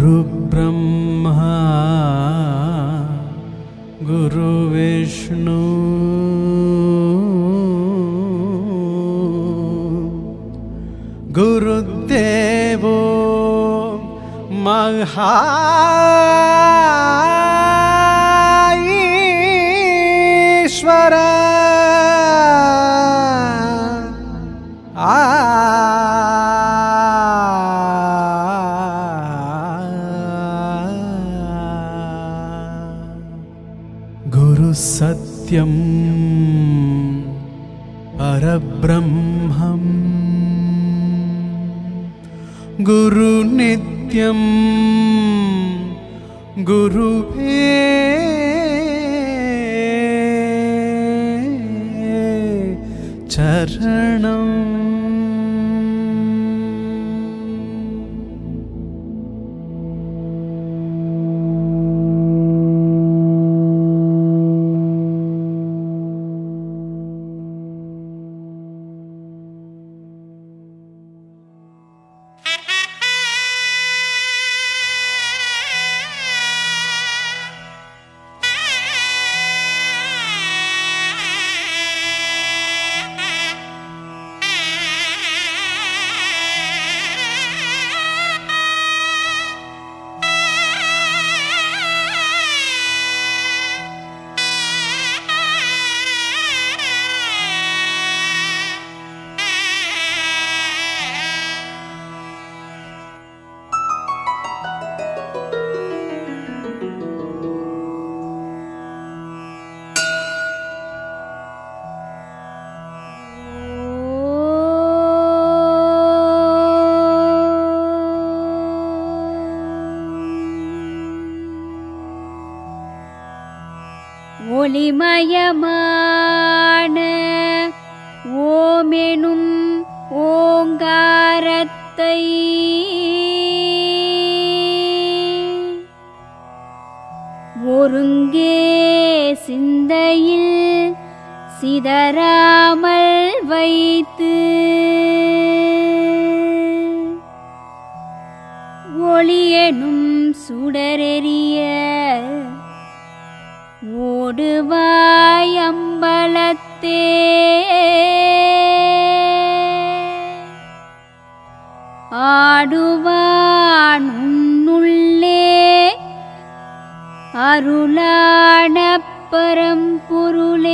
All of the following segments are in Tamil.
गुरुब्रह्मा गुरुविष्णु गुरुदेवो महाईश्वर गुरुसत्यं परब्रह्मम् गुरुनित्यं गुरुवे चरणम् ஒளிமயமான ஓமெனும் ஓங்காரத்தை ஒருங்கே சிந்தையில் சிதறாமல் வைத்து ஒளியெனும் சுடரெறிய ஓடுவாய் அம்பலத்தே ஆடுவான் உன்னுள்ளே அருளான பரம்பொருளே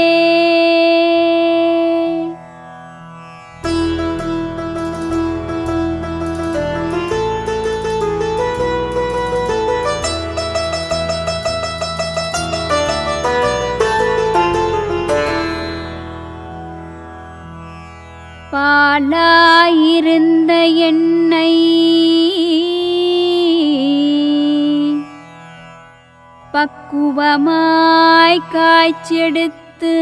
பாலாயிருந்த என்னை பக்குவமாய் காய்ச்செடுத்து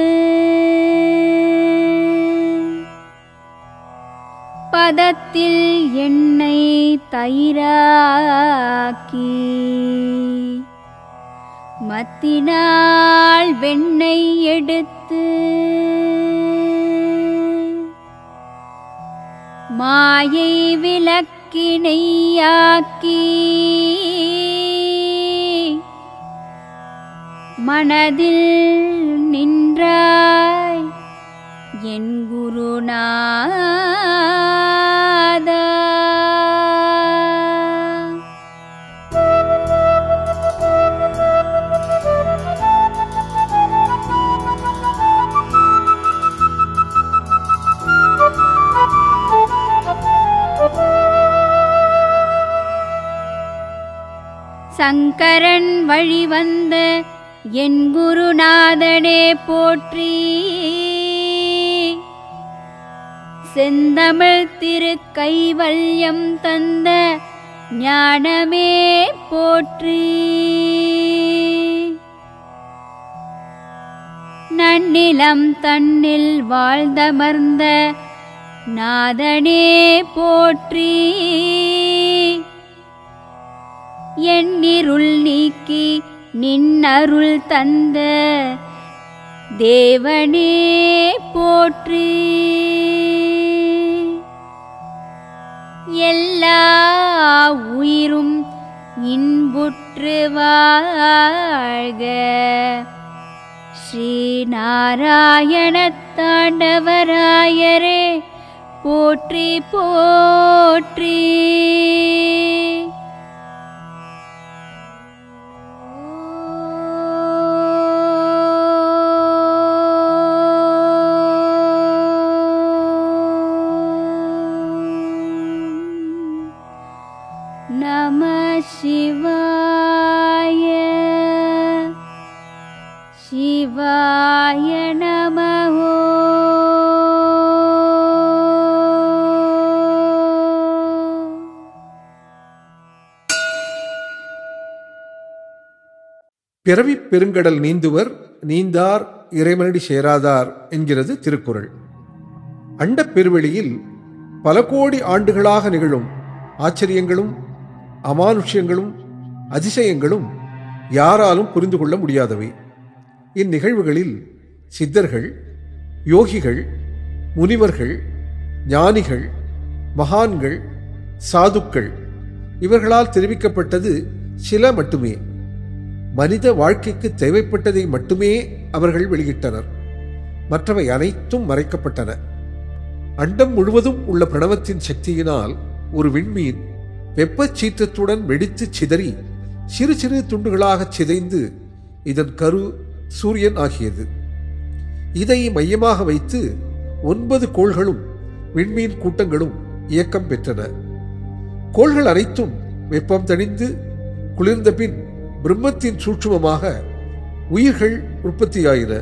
பதத்தில் என்னை தயிராக்கி மத்தினால் வெண்ணெய் எடுத்து மாயை விளக்கினையாக்கி மனதில் நின்றாய் என் குருநாதா சங்கரன் வழிவந்த என் குருநாதனே போற்றி செந்தமிழ் திரு கைவல்யம் தந்த ஞானமே போற்றி நன்னிலம் தன்னில் வாழ்ந்தமர்ந்த நாதனே போற்றி எண்ணிருள் நீக்கி நின்னருள் தந்த தேவனே போற்றி எல்லா உயிரும் இன்புற்று வாழ்க ஸ்ரீநாராயணத் தாண்டவராயரே போற்றி போற்றி நம சிவாய சிவாய நமோ பிறவிப் பெருங்கடல் நீந்துவர் நீந்தார் இறைவனடி சேராதார் என்கிறது திருக்குறள் அண்டப் பெருவெளியில் பல கோடி ஆண்டுகளாக நிகழும் ஆச்சரியங்களும் அமானுஷ்யங்களும் அதிசயங்களும் யாராலும் புரிந்து கொள்ள முடியாதவை இந்நிகழ்வுகளில் சித்தர்கள் யோகிகள் முனிவர்கள் ஞானிகள் மகான்கள் சாதுக்கள் இவர்களால் தெரிவிக்கப்பட்டது சில மட்டுமே மனித வாழ்க்கைக்கு தேவைப்பட்டதை மட்டுமே அவர்கள் வெளியிட்டனர் மற்றவை அனைத்தும் மறைக்கப்பட்டன அண்டம் முழுவதும் உள்ள பிரணவத்தின் சக்தியினால் ஒரு விண்மீன் வெப்பச் சீற்றத்துடன் வெடித்து சிதறி சிறு சிறு துண்டுகளாகச் சிதைந்து இதன் கரு சூரியன் ஆகியது இதை மையமாக வைத்து ஒன்பது கோள்களும் விண்மீன் கூட்டங்களும் இயக்கம் பெற்றன கோள்கள் அனைத்தும் வெப்பம் தணிந்து குளிர்ந்த பின் பிரம்மத்தின் சூட்சுமமாக உயிர்கள் உற்பத்தியாயின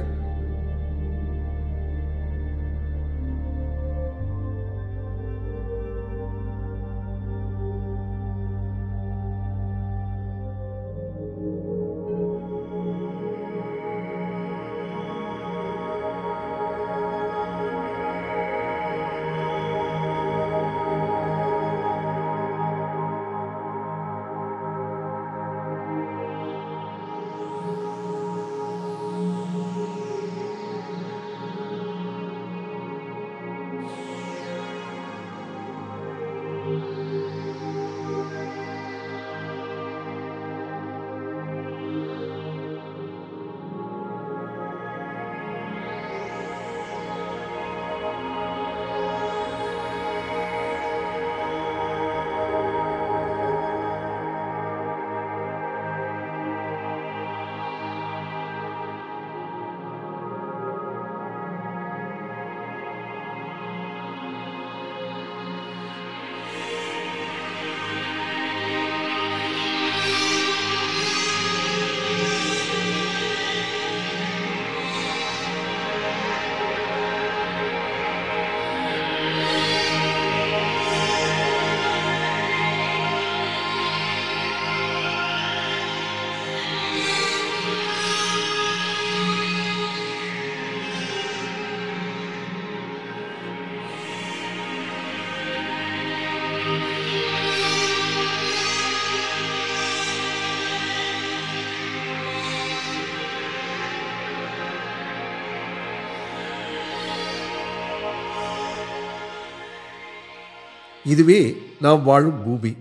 இதுவே நாம் வாழும் பூமி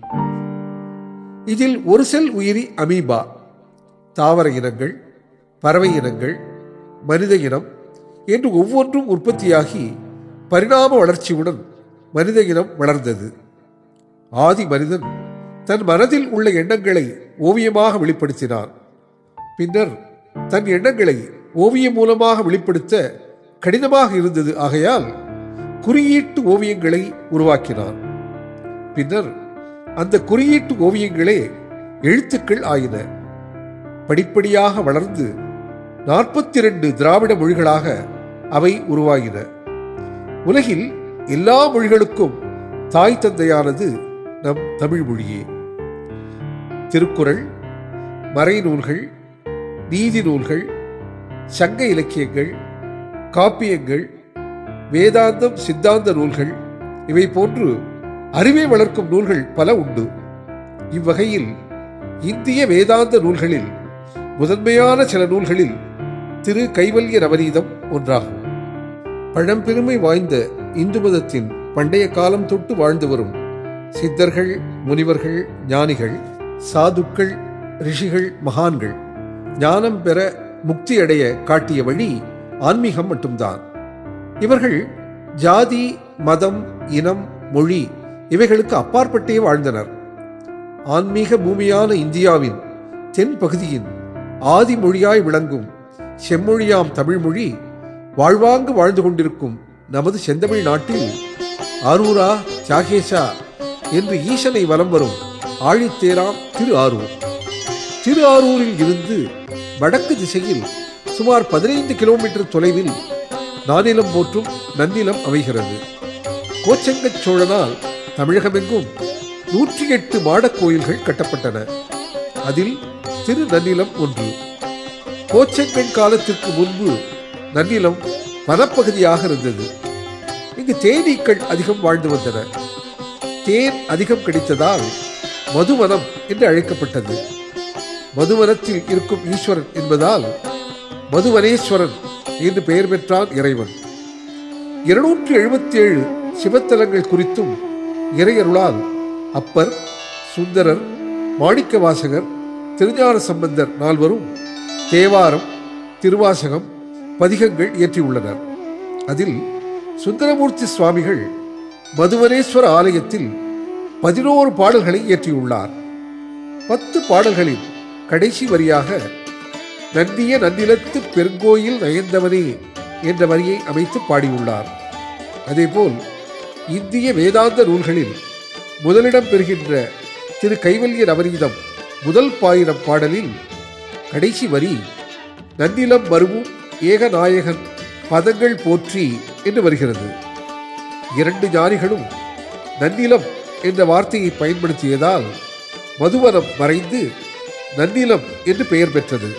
இதில் ஒரு செல் உயிரி அமீபா தாவர இனங்கள் பறவை இனங்கள் மனித இனம் என்று ஒவ்வொன்றும் உற்பத்தியாகி பரிணாம வளர்ச்சியுடன் மனித இனம் வளர்ந்தது ஆதி மனிதன் தன் மனதில் உள்ள எண்ணங்களை ஓவியமாக வெளிப்படுத்தினான் பின்னர் தன் எண்ணங்களை ஓவியம் மூலமாக வெளிப்படுத்த கடினமாக இருந்தது ஆகையால் குறியீட்டு ஓவியங்களை உருவாக்கினான் பின்னர் அந்த குறியீட்டு ஓவியங்களே எழுத்துக்கள் ஆயின படிப்படியாக வளர்ந்து நாற்பத்தி ரெண்டு திராவிட மொழிகளாக அவை உருவாகின உலகில் எல்லா மொழிகளுக்கும் தாய் தந்தையானது நம் தமிழ் மொழியே திருக்குறள் மறைநூல்கள் நீதி நூல்கள் சங்க இலக்கியங்கள் காப்பியங்கள் வேதாந்தம் சித்தாந்த நூல்கள் இவை போன்று அறிவை வளர்க்கும் நூல்கள் பல உண்டு இவ்வகையில் இந்திய வேதாந்த நூல்களில் முதன்மையான சில நூல்களில் திரு கைவல்ய நவநீதம் ஒன்றாகும் பழம்பெருமை வாய்ந்த இந்து மதத்தின் பண்டைய காலம் தொட்டு வாழ்ந்து வரும் சித்தர்கள் முனிவர்கள் ஞானிகள் சாதுக்கள் ரிஷிகள் மகான்கள் ஞானம் பெற முக்தி அடைய காட்டிய வழி ஆன்மீகம் மட்டும்தான் இவர்கள் ஜாதி மதம் இனம் மொழி இவைகளுக்கு அப்பாற்பட்டே வாழ்ந்தனர் ஆன்மீக பூமியான இந்தியாவின் தென் பகுதியின் ஆதி மொழியாய் விளங்கும் செம்மொழியாம் தமிழ்மொழி வாழ்வாங்கு வாழ்ந்து கொண்டிருக்கும் நமது செந்தமிழ் நாட்டில் ஆரூரா சாகேஷா என்று ஈசனை வலம் வரும் ஆழித்தேராம் திரு ஆரூர் திரு ஆரூரில் இருந்து வடக்கு திசையில் சுமார் பதினைந்து கிலோமீட்டர் தொலைவில் நானிலம் போற்றும் நன்னிலம் அமைகிறது கோச்சங்கச் சோழனால் தமிழகமெங்கும் நூற்றி எட்டு மாடக் கோயில்கள் கட்டப்பட்டன அதில் திரு நன்னிலம் ஒன்று கோச்சங்கன் காலத்திற்கு முன்பு நன்னிலம் வனப்பகுதியாக இருந்தது இங்கு தேனீக்கள் அதிகம் வாழ்ந்து வந்தன தேன் அதிகம் கிடைத்ததால் மதுவனம் என்று அழைக்கப்பட்டது மதுவனத்தில் இருக்கும் ஈஸ்வரன் என்பதால் மதுவனேஸ்வரன் என்று பெயர் பெற்றான் இறைவன் இருநூற்றி எழுபத்தி ஏழு சிவத்தலங்கள் குறித்தும் இறையருளால் அப்பர் சுந்தரர் மாணிக்கவாசகர் திருஞான சம்பந்தர் நால்வரும் தேவாரம் திருவாசகம் பதிகங்கள் இயற்றியுள்ளனர் அதில் சுந்தரமூர்த்தி சுவாமிகள் மதுவனேஸ்வர ஆலயத்தில் பதினோரு பாடல்களை இயற்றியுள்ளார் பத்து பாடல்களில் கடைசி வரியாக நந்திய நன்னிலத்து பெருங்கோயில் நயந்தவனே என்ற வரியை அமைத்து பாடியுள்ளார் அதேபோல் இந்திய வேதாந்த நூல்களில் முதலிடம் பெறுகின்ற திரு கைவல்ய நவரீதம் முதல் பாயிரம் பாடலில் கடைசி வரி நன்னிலம் மருவும் ஏகநாயகன் பதங்கள் போற்றி என்று வருகிறது இரண்டு ஞானிகளும் நன்னிலம் என்ற வார்த்தையை பயன்படுத்தியதால் மதுவனம் மறைந்து நன்னிலம் என்று பெயர் பெற்றது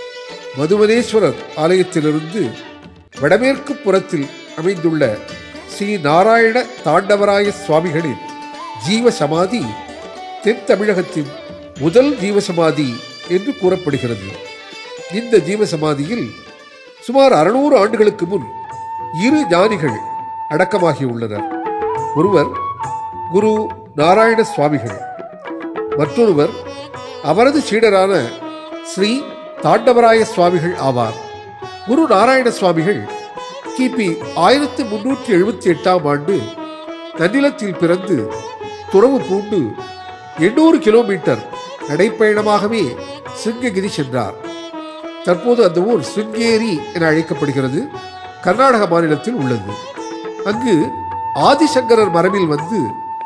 மதுவனேஸ்வரர் ஆலயத்திலிருந்து வடமேற்கு புறத்தில் அமைந்துள்ள ஸ்ரீ நாராயண தாண்டவராய சுவாமிகளின் ஜீவ சமாதி தென் தமிழகத்தின் முதல் ஜீவசமாதி என்று கூறப்படுகிறது இந்த ஜீவசமாதியில் சுமார் அறுநூறு ஆண்டுகளுக்கு முன் இரு ஞானிகள் அடக்கமாகியுள்ளனர் ஒருவர் குரு நாராயண சுவாமிகள் மற்றொருவர் அவரது சீடரான ஸ்ரீ தாண்டவராய சுவாமிகள் ஆவார் குரு நாராயண சுவாமிகள் கிபி ஆயிரத்தி முன்னூற்றி எழுபத்தி எட்டாம் ஆண்டு நன்னிலத்தில் பிறந்து துறவு பூண்டு எண்ணூறு கிலோமீட்டர் நடைப்பயணமாகவே சிங்ககிரி சென்றார் தற்போது அந்த ஊர் சிங்கேரி என அழைக்கப்படுகிறது கர்நாடக மாநிலத்தில் உள்ளது அங்கு ஆதிசங்கரர் மரபில் வந்து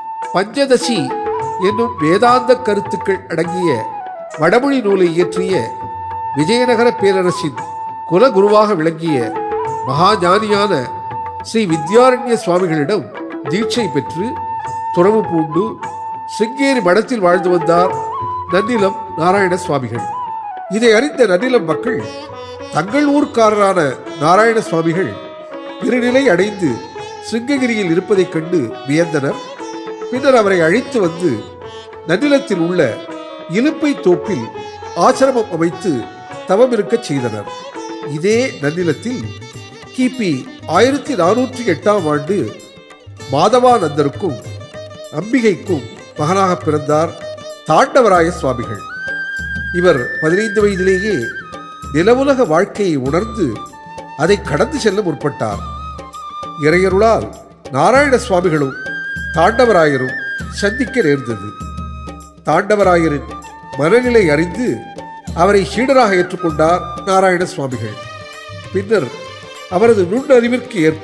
பஞ்சதசி என்னும் வேதாந்த கருத்துக்கள் அடங்கிய வடமொழி நூலை இயற்றிய விஜயநகர பேரரசின் குலகுருவாக விளங்கிய மகாஞானியான ஸ்ரீ வித்யாரண்ய சுவாமிகளிடம் தீட்சை பெற்று துறவு பூண்டு சிங்கேரி மடத்தில் வாழ்ந்து வந்தார் நன்னிலம் நாராயண சுவாமிகள் இதை அறிந்த நன்னிலம் மக்கள் தங்கள் ஊர்க்காரரான நாராயண சுவாமிகள் பிறநிலை அடைந்து சிங்ககிரியில் இருப்பதைக் கண்டு வியந்தனர் பின்னர் அவரை அழைத்து வந்து நன்னிலத்தில் உள்ள இலுப்பை தோப்பில் ஆசிரமம் அமைத்து தவம் இருக்கச் செய்தனர் இதே நன்னிலத்தில் கிபி ஆயிரத்தி நானூற்றி எட்டாம் ஆண்டு மாதவானந்தருக்கும் அம்பிகைக்கும் மகனாக பிறந்தார் தாண்டவராய சுவாமிகள் இவர் பதினைந்து வயதிலேயே நிலவுலக வாழ்க்கையை உணர்ந்து அதை கடந்து செல்ல முற்பட்டார் இறையருளால் நாராயண சுவாமிகளும் தாண்டவராயரும் சந்திக்க நேர்ந்தது தாண்டவராயரின் மனநிலை அறிந்து அவரை சீடராக ஏற்றுக்கொண்டார் நாராயண சுவாமிகள் பின்னர் அவரது நுண்ணறிவிற்கு ஏற்ப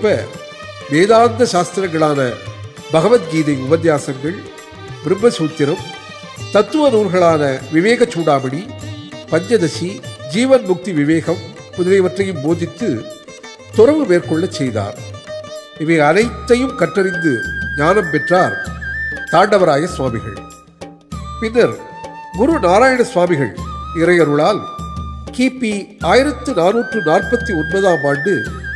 வேதாந்த சாஸ்திரங்களான பகவத்கீதை உபன்யாசங்கள் பிரம்மசூத்திரம் தத்துவ நூல்களான விவேக சூடாமணி பஞ்சதசி ஜீவன் முக்தி விவேகம் முதலியவற்றையும் போதித்து துறவு மேற்கொள்ளச் செய்தார் இவை அனைத்தையும் கற்றறிந்து ஞானம் பெற்றார் தாண்டவராய சுவாமிகள் பின்னர் குரு நாராயண சுவாமிகள் இறையருளால் கிபி ஆயிரத்து நானூற்று நாற்பத்தி ஒன்பதாம் ஆண்டு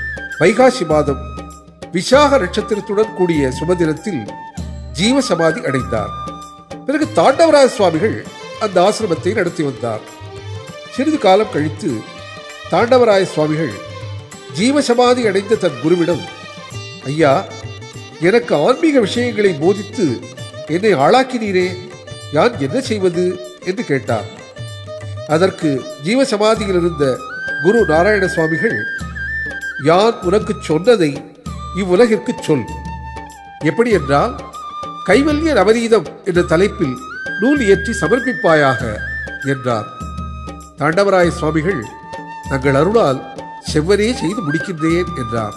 வைகாசி மாதம் விசாக நட்சத்திரத்துடன் கூடிய சுமதினத்தில் ஜீவசமாதி அடைந்தார் பிறகு தாண்டவராய சுவாமிகள் அந்த ஆசிரமத்தை நடத்தி வந்தார் சிறிது காலம் கழித்து தாண்டவராய சுவாமிகள் ஜீவசமாதி அடைந்த தன் குருவிடம் ஐயா எனக்கு ஆன்மீக விஷயங்களை போதித்து என்னை ஆளாக்கினீரே யான் என்ன செய்வது என்று கேட்டார் அதற்கு ஜீவசமாதியில் இருந்த குரு நாராயண சுவாமிகள் யான் உனக்கு சொன்னதை இவ்வுலகிற்கு சொல் எப்படி என்றால் கைவல்ய நவநீதம் என்ற தலைப்பில் நூல் இயற்றி சமர்ப்பிப்பாயாக என்றார் தாண்டவராய சுவாமிகள் தங்கள் அருளால் செவ்வனே செய்து முடிக்கின்றேன் என்றார்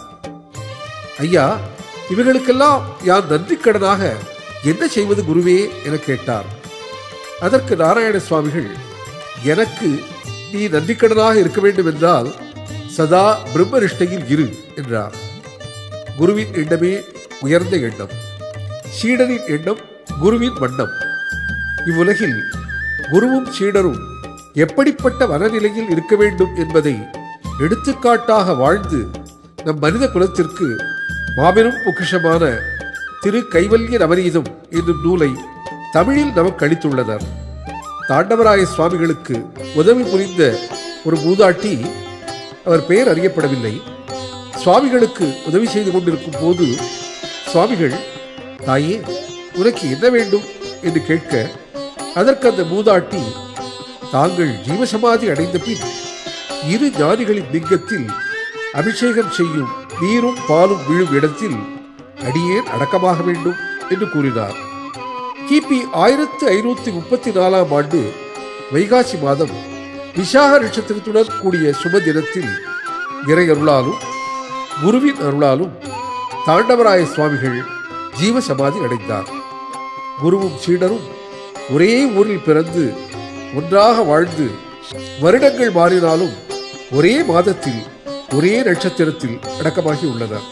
ஐயா இவைகளுக்கெல்லாம் யான் நன்றி கடனாக என்ன செய்வது குருவே என கேட்டார் அதற்கு நாராயண சுவாமிகள் எனக்கு நீ நன்றிக்கடனாக இருக்க வேண்டும் என்றால் சதா பிரம்மனிஷ்டையில் இரு என்றார் குருவின் எண்ணமே உயர்ந்த எண்ணம் சீடரின் எண்ணம் குருவின் வண்ணம் இவ்வுலகில் குருவும் சீடரும் எப்படிப்பட்ட மனநிலையில் இருக்க வேண்டும் என்பதை எடுத்துக்காட்டாக வாழ்ந்து நம் மனித குலத்திற்கு மாபெரும் பொக்கிஷமான திரு கைவல்ய நவநீதம் என்னும் நூலை தமிழில் நமக்கு அளித்துள்ளனர் தாண்டவராய சுவாமிகளுக்கு உதவி புரிந்த ஒரு மூதாட்டி அவர் பெயர் அறியப்படவில்லை சுவாமிகளுக்கு உதவி செய்து கொண்டிருக்கும் போது சுவாமிகள் தாயே உனக்கு என்ன வேண்டும் என்று கேட்க அதற்கு அந்த மூதாட்டி தாங்கள் ஜீவசமாதி அடைந்த பின் இரு ஞானிகளின் லிங்கத்தில் அபிஷேகம் செய்யும் நீரும் பாலும் விழும் இடத்தில் அடியேன் அடக்கமாக வேண்டும் என்று கூறினார் கிபி ஆயிரத்து ஐநூத்தி முப்பத்தி நாலாம் ஆண்டு வைகாசி மாதம் விசாக நட்சத்திரத்துடன் கூடிய சுப தினத்தில் இறை அருளாலும் குருவின் அருளாலும் தாண்டவராய சுவாமிகள் ஜீவசமாதி அடைந்தார் குருவும் சீடரும் ஒரே ஊரில் பிறந்து ஒன்றாக வாழ்ந்து வருடங்கள் மாறினாலும் ஒரே மாதத்தில் ஒரே நட்சத்திரத்தில் அடக்கமாகி உள்ளனர்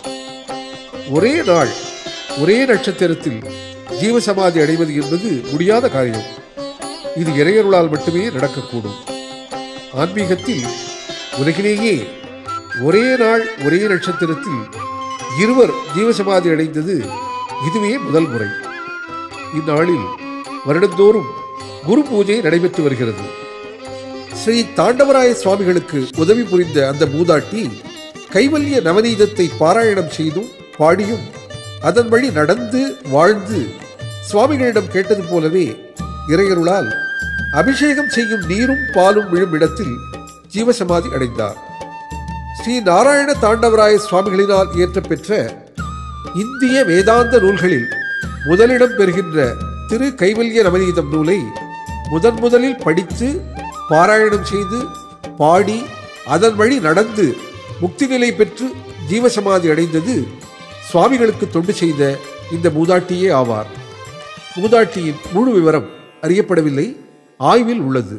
ஒரே நாள் ஒரே நட்சத்திரத்தில் ஜீவசமாதி அடைவது என்பது முடியாத காரியம் இது இறையருளால் மட்டுமே நடக்கக்கூடும் ஆன்மீகத்தில் உலகிலேயே ஒரே நாள் ஒரே நட்சத்திரத்தில் இருவர் ஜீவசமாதி அடைந்தது இதுவே முதல் முறை இந்நாளில் வருடந்தோறும் குரு பூஜை நடைபெற்று வருகிறது ஸ்ரீ தாண்டவராய சுவாமிகளுக்கு உதவி புரிந்த அந்த மூதாட்டி கைவல்ய நவநீதத்தை பாராயணம் செய்தும் பாடியும் அதன் வழி நடந்து வாழ்ந்து சுவாமிகளிடம் கேட்டது போலவே இறையருளால் அபிஷேகம் செய்யும் நீரும் பாலும் விழும் இடத்தில் ஜீவசமாதி அடைந்தார் ஸ்ரீ நாராயண தாண்டவராய சுவாமிகளினால் இயற்றப்பெற்ற இந்திய வேதாந்த நூல்களில் முதலிடம் பெறுகின்ற திரு கைவல்ய நவநீதம் நூலை முதன் முதலில் படித்து பாராயணம் செய்து பாடி அதன் வழி நடந்து முக்தி நிலை பெற்று ஜீவசமாதி அடைந்தது சுவாமிகளுக்கு தொண்டு செய்த இந்த மூதாட்டியே ஆவார் மூதாட்டியின் முழு விவரம் அறியப்படவில்லை ஆய்வில் உள்ளது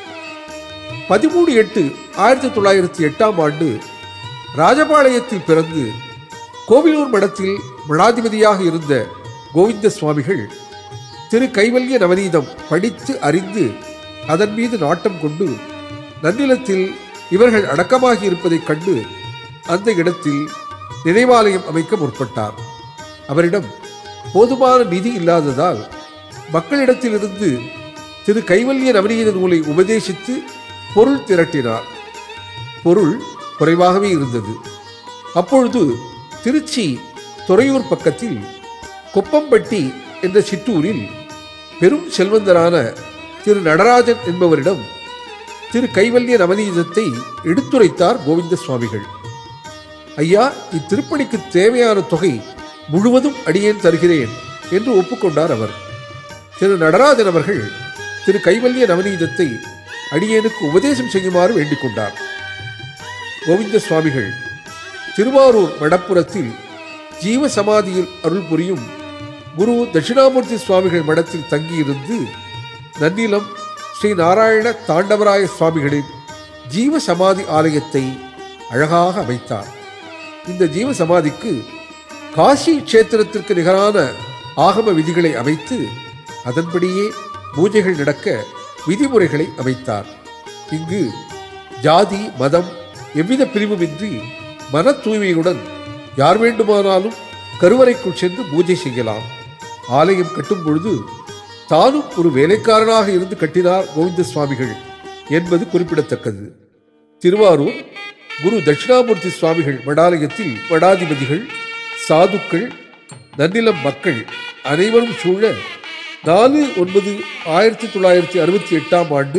பதிமூணு எட்டு ஆயிரத்தி தொள்ளாயிரத்தி எட்டாம் ஆண்டு ராஜபாளையத்தில் பிறந்து கோவிலூர் மடத்தில் மடாதிபதியாக இருந்த கோவிந்த சுவாமிகள் திரு கைவல்ய நவநீதம் படித்து அறிந்து அதன் மீது நாட்டம் கொண்டு நன்னிலத்தில் இவர்கள் அடக்கமாகி இருப்பதைக் கண்டு அந்த இடத்தில் நினைவாலயம் அமைக்க முற்பட்டார் அவரிடம் போதுமான நிதி இல்லாததால் மக்களிடத்திலிருந்து திரு கைவல்ய நவநீத நூலை உபதேசித்து பொருள் திரட்டினார் பொருள் குறைவாகவே இருந்தது அப்பொழுது திருச்சி துறையூர் பக்கத்தில் கொப்பம்பட்டி என்ற சிற்றூரில் பெரும் செல்வந்தரான திரு நடராஜன் என்பவரிடம் திரு கைவல்ய நவநீதத்தை எடுத்துரைத்தார் கோவிந்த சுவாமிகள் ஐயா இத்திருப்பணிக்கு தேவையான தொகை முழுவதும் அடியேன் தருகிறேன் என்று ஒப்புக்கொண்டார் அவர் திரு நடராஜன் அவர்கள் திரு கைவல்ய நவநீதத்தை அடியேனுக்கு உபதேசம் செய்யுமாறு வேண்டிக் கொண்டார் கோவிந்த சுவாமிகள் திருவாரூர் மடப்புறத்தில் ஜீவ சமாதியில் அருள் புரியும் குரு தட்சிணாமூர்த்தி சுவாமிகள் மடத்தில் தங்கியிருந்து நன்னிலம் ஸ்ரீ நாராயண தாண்டவராய சுவாமிகளின் ஜீவ சமாதி ஆலயத்தை அழகாக அமைத்தார் இந்த ஜீவ சமாதிக்கு காசி கஷேத்திரத்திற்கு நிகரான ஆகம விதிகளை அமைத்து அதன்படியே பூஜைகள் நடக்க விதிமுறைகளை அமைத்தார் இங்கு ஜாதி மதம் எவ்வித பிரிவுமின்றி மன தூய்மையுடன் யார் வேண்டுமானாலும் கருவறைக்குள் சென்று பூஜை செய்யலாம் ஆலயம் கட்டும் பொழுது தானும் ஒரு வேலைக்காரனாக இருந்து கட்டினார் கோவிந்த சுவாமிகள் என்பது குறிப்பிடத்தக்கது திருவாரூர் குரு தட்சிணாமூர்த்தி சுவாமிகள் மடாலயத்தில் மடாதிபதிகள் சாதுக்கள் நன்னிலம் மக்கள் அனைவரும் சூழ நாலு ஒன்பது ஆயிரத்தி தொள்ளாயிரத்தி அறுபத்தி எட்டாம் ஆண்டு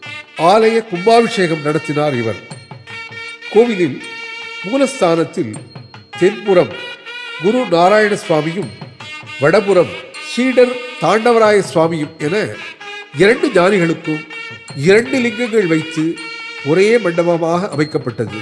ஆலய கும்பாபிஷேகம் நடத்தினார் இவர் கோவிலில் மூலஸ்தானத்தில் தென்புறம் குரு நாராயண சுவாமியும் வடபுறம் சீடர் தாண்டவராய சுவாமியும் என இரண்டு ஞானிகளுக்கும் இரண்டு லிங்கங்கள் வைத்து ஒரே மண்டபமாக அமைக்கப்பட்டது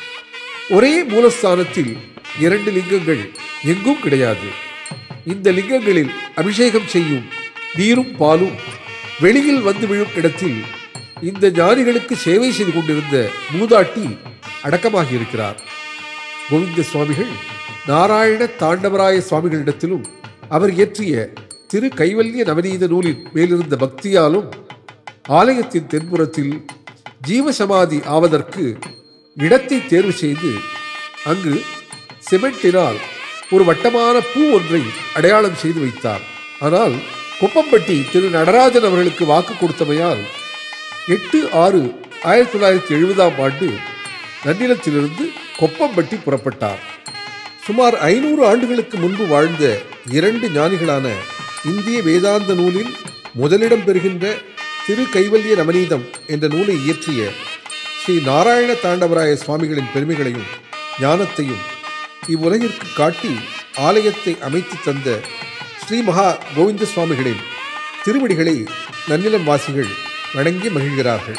ஒரே மூலஸ்தானத்தில் இரண்டு லிங்கங்கள் எங்கும் கிடையாது இந்த லிங்கங்களில் அபிஷேகம் செய்யும் நீரும் பாலும் வெளியில் வந்து விழும் இடத்தில் இந்த ஞானிகளுக்கு சேவை செய்து கொண்டிருந்த மூதாட்டி அடக்கமாகி இருக்கிறார் கோவிந்த சுவாமிகள் நாராயண தாண்டவராய சுவாமிகளிடத்திலும் அவர் இயற்றிய திரு கைவல்ய நவநீத நூலின் மேலிருந்த பக்தியாலும் ஆலயத்தின் தென்புறத்தில் ஜீவசமாதி ஆவதற்கு இடத்தை தேர்வு செய்து அங்கு சிமெண்டினால் ஒரு வட்டமான பூ ஒன்றை அடையாளம் செய்து வைத்தார் ஆனால் குப்பம்பட்டி திரு நடராஜன் அவர்களுக்கு வாக்கு கொடுத்தமையால் எட்டு ஆறு ஆயிரத்தி தொள்ளாயிரத்தி எழுபதாம் ஆண்டு நன்னிலத்திலிருந்து கொப்பம்பட்டி புறப்பட்டார் சுமார் ஐநூறு ஆண்டுகளுக்கு முன்பு வாழ்ந்த இரண்டு ஞானிகளான இந்திய வேதாந்த நூலில் முதலிடம் பெறுகின்ற திரு கைவல்ய ரமணீதம் என்ற நூலை இயற்றிய ஸ்ரீ நாராயண தாண்டவராய சுவாமிகளின் பெருமைகளையும் ஞானத்தையும் இவ்வுலகிற்கு காட்டி ஆலயத்தை அமைத்து தந்த ஸ்ரீ மகா கோவிந்த சுவாமிகளின் திருவடிகளை நன்னிலம் வாசிகள் வணங்கி மகிழ்கிறார்கள்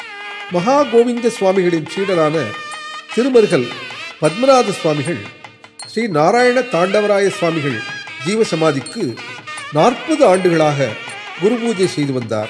மகா கோவிந்த சுவாமிகளின் சீடரான திருமருகல் பத்மநாத சுவாமிகள் ஸ்ரீ நாராயண தாண்டவராய சுவாமிகள் ஜீவசமாதிக்கு நாற்பது ஆண்டுகளாக குரு பூஜை செய்து வந்தார்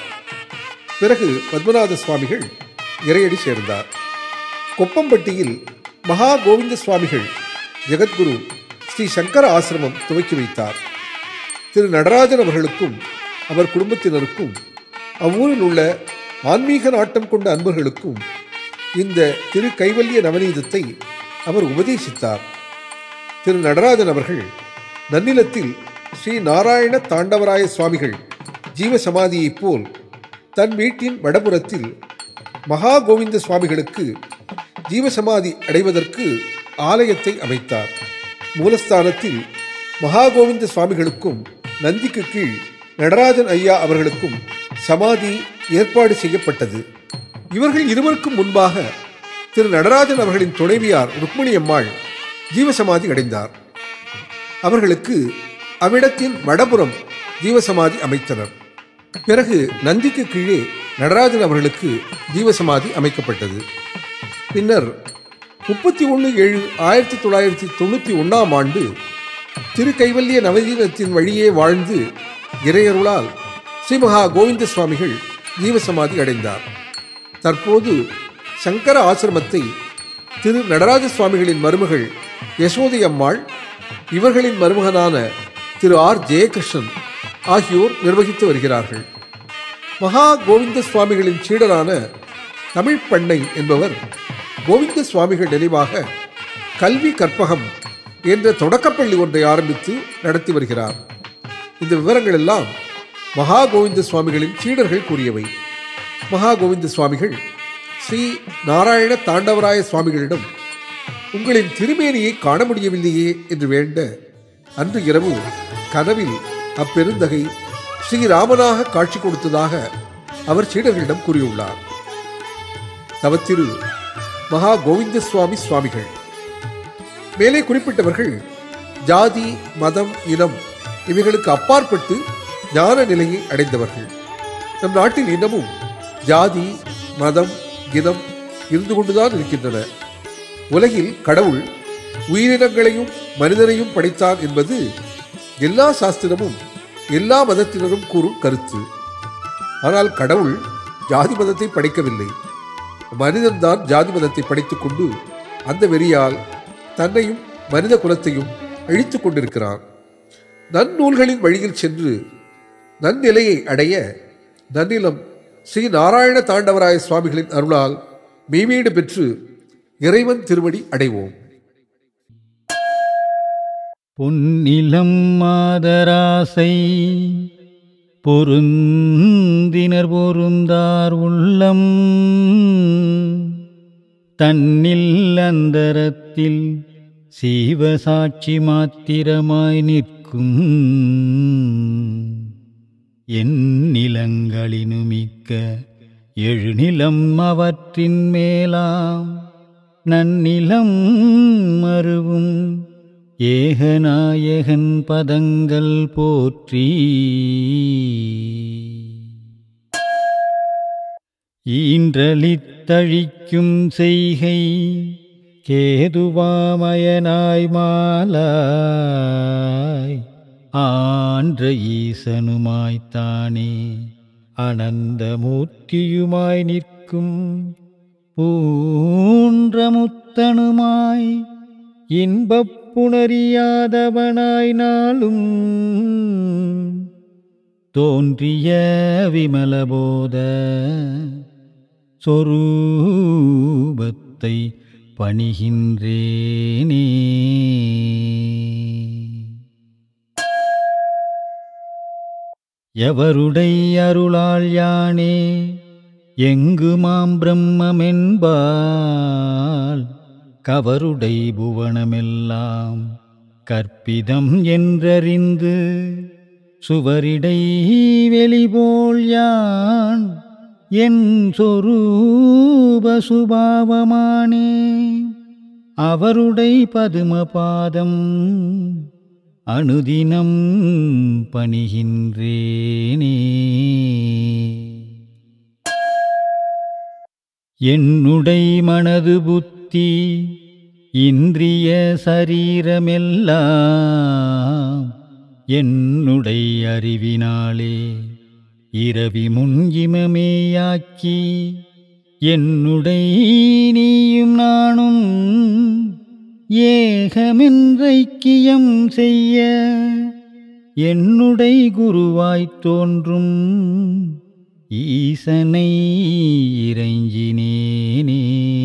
பிறகு பத்மநாத சுவாமிகள் இறையடி சேர்ந்தார் கொப்பம்பட்டியில் மகா கோவிந்த சுவாமிகள் ஜெகத்குரு ஸ்ரீ சங்கர ஆசிரமம் துவக்கி வைத்தார் திரு நடராஜன் அவர்களுக்கும் அவர் குடும்பத்தினருக்கும் அவ்வூரில் உள்ள ஆன்மீக நாட்டம் கொண்ட அன்பர்களுக்கும் இந்த திரு கைவல்ய நவநீதத்தை அவர் உபதேசித்தார் திரு நடராஜன் அவர்கள் நன்னிலத்தில் ஸ்ரீ நாராயண தாண்டவராய சுவாமிகள் ஜீவசமாதியைப் போல் தன் வீட்டின் வடபுறத்தில் மகா கோவிந்த சுவாமிகளுக்கு ஜீவசமாதி அடைவதற்கு ஆலயத்தை அமைத்தார் மூலஸ்தானத்தில் மகா கோவிந்த சுவாமிகளுக்கும் நந்திக்கு கீழ் நடராஜன் ஐயா அவர்களுக்கும் சமாதி ஏற்பாடு செய்யப்பட்டது இவர்கள் இருவருக்கும் முன்பாக திரு நடராஜன் அவர்களின் துணைவியார் ருக்மிணி அம்மாள் ஜீவசமாதி அடைந்தார் அவர்களுக்கு அவ்விடத்தின் வடபுறம் ஜீவசமாதி அமைத்தனர் பிறகு நந்திக்கு கீழே நடராஜன் அவர்களுக்கு ஜீவசமாதி அமைக்கப்பட்டது பின்னர் முப்பத்தி ஒன்று ஏழு ஆயிரத்தி தொள்ளாயிரத்தி தொண்ணூற்றி ஒன்றாம் ஆண்டு திருக்கைவல்ய நவதீனத்தின் வழியே வாழ்ந்து இறையருளால் ஸ்ரீமகா கோவிந்த சுவாமிகள் ஜீவசமாதி அடைந்தார் தற்போது சங்கர ஆசிரமத்தை திரு நடராஜ சுவாமிகளின் மருமகள் யசோதை அம்மாள் இவர்களின் மருமகனான திரு ஆர் ஜெயகிருஷ்ணன் ஆகியோர் நிர்வகித்து வருகிறார்கள் மகா கோவிந்த சுவாமிகளின் சீடரான தமிழ் பண்ணை என்பவர் கோவிந்த சுவாமிகள் நினைவாக கல்வி கற்பகம் என்ற தொடக்கப்பள்ளி ஒன்றை ஆரம்பித்து நடத்தி வருகிறார் இந்த விவரங்கள் எல்லாம் மகா கோவிந்த சுவாமிகளின் சீடர்கள் கூறியவை மகா கோவிந்த சுவாமிகள் ஸ்ரீ நாராயண தாண்டவராய சுவாமிகளிடம் உங்களின் திருமேனியை காண முடியவில்லையே என்று வேண்ட அன்று இரவு கனவில் அப்பெருந்தகை ஸ்ரீராமனாக காட்சி கொடுத்ததாக அவர் சீடர்களிடம் கூறியுள்ளார் தவத்திரு மகா கோவிந்த சுவாமி சுவாமிகள் மேலே குறிப்பிட்டவர்கள் ஜாதி மதம் இனம் இவைகளுக்கு அப்பாற்பட்டு ஞான நிலையை அடைந்தவர்கள் நம் நாட்டில் இன்னமும் ஜாதி மதம் இனம் இருந்து கொண்டுதான் இருக்கின்றன உலகில் கடவுள் உயிரினங்களையும் மனிதனையும் படைத்தான் என்பது எல்லா சாஸ்திரமும் எல்லா மதத்தினரும் கூறும் கருத்து ஆனால் கடவுள் ஜாதி மதத்தை படைக்கவில்லை மனிதன்தான் ஜாதி மதத்தை படைத்துக் கொண்டு அந்த வெறியால் தன்னையும் மனித குலத்தையும் அழித்துக் கொண்டிருக்கிறான் நன்னூல்களின் வழியில் சென்று நன்னிலையை அடைய நன்னிலம் ஸ்ரீ நாராயண தாண்டவராய சுவாமிகளின் அருளால் மெய்மீடு பெற்று இறைவன் திருவடி அடைவோம் பொன்னிலம் மாதராசை பொருந்தினர் பொருந்தார் உள்ளம் தன்னில் அந்தரத்தில் சீவசாட்சி மாத்திரமாய் நிற்கும் என் நிலங்களினுமிக்க எழுநிலம் அவற்றின் மேலாம் நன்னிலம் மருவும் ஏகநாயகன் பதங்கள் போற்றி ஈன்றலித்தழிக்கும் செய்கை கேதுவாமயனாய் மாலாய் ஆன்ற ஈசனுமாய்த்தானே அனந்தமூர்த்தியுமாய் நிற்கும் பூன்றமுத்தனுமாய் இன்பப் புணரியாதவனாய் நாளும் தோன்றிய விமலபோத சொரூபத்தை பணிகின்றேனே எவருடை அருளால் யானே எங்குமாம் பிரம்மென்பால் கவருடை புவனமெல்லாம் கற்பிதம் என்றறிந்து சுவரிடை வெளிபோல் யான் என் சொரூப சுபாவமானே அவருடை பதுமபாதம் அனுதினம் பணிகின்றேனே என்னுடை மனது புத்தி இந்திரிய சரீரமெல்லாம் என்னுடை அறிவினாலே இரவி முன்கிமமேயாக்கி என்னுடை நீயும் நானும் ஏகமென்றைக்கியம் செய்ய என்னுடை குருவாய்த் தோன்றும் ஈசனை இறைஞ்சினேனே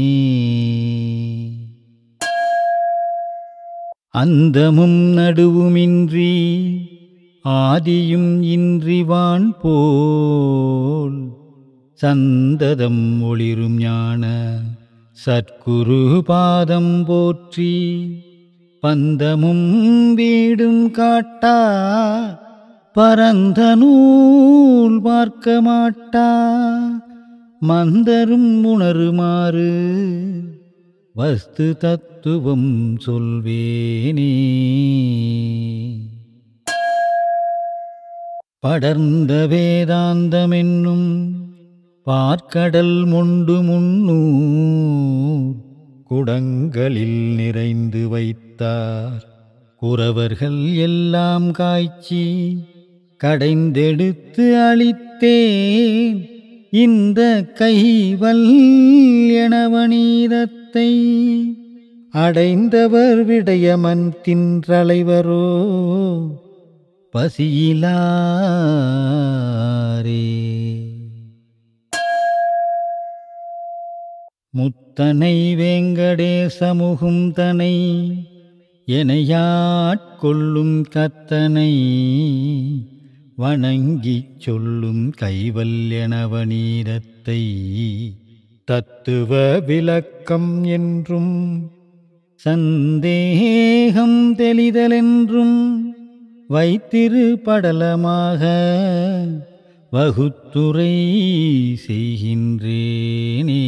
அந்தமும் நடுவுமின்றி ஆதியும் இன்றி வான் போல் சந்ததம் ஒளிரும் ஞான சற்குரு பாதம் போற்றி பந்தமும் வீடும் காட்டா பரந்த நூல் பார்க்க மாட்டா மந்தரும் உணருமாறு வஸ்து தத்துவம் சொல்வேனே படர்ந்த வேதாந்தமென்னும் பார்க்கடல் முண்டு முன்னூர் குடங்களில் நிறைந்து வைத்தார் குறவர்கள் எல்லாம் காய்ச்சி கடைந்தெடுத்து அளித்தேன் இந்த கைவல் எனவனீதத்தை அடைந்தவர் விடயமன் தின்றலைவரோ பசியிலாரே முத்தனை வேங்கடேசமுகும் தனை எனையாட்கொள்ளும் கத்தனை வணங்கிச் சொல்லும் கைவல்யனவநீரத்தை தத்துவ விளக்கம் என்றும் சந்தேகம் தெளிதலென்றும் வைத்திரு படலமாக வகுத்துரை செய்கின்றேனே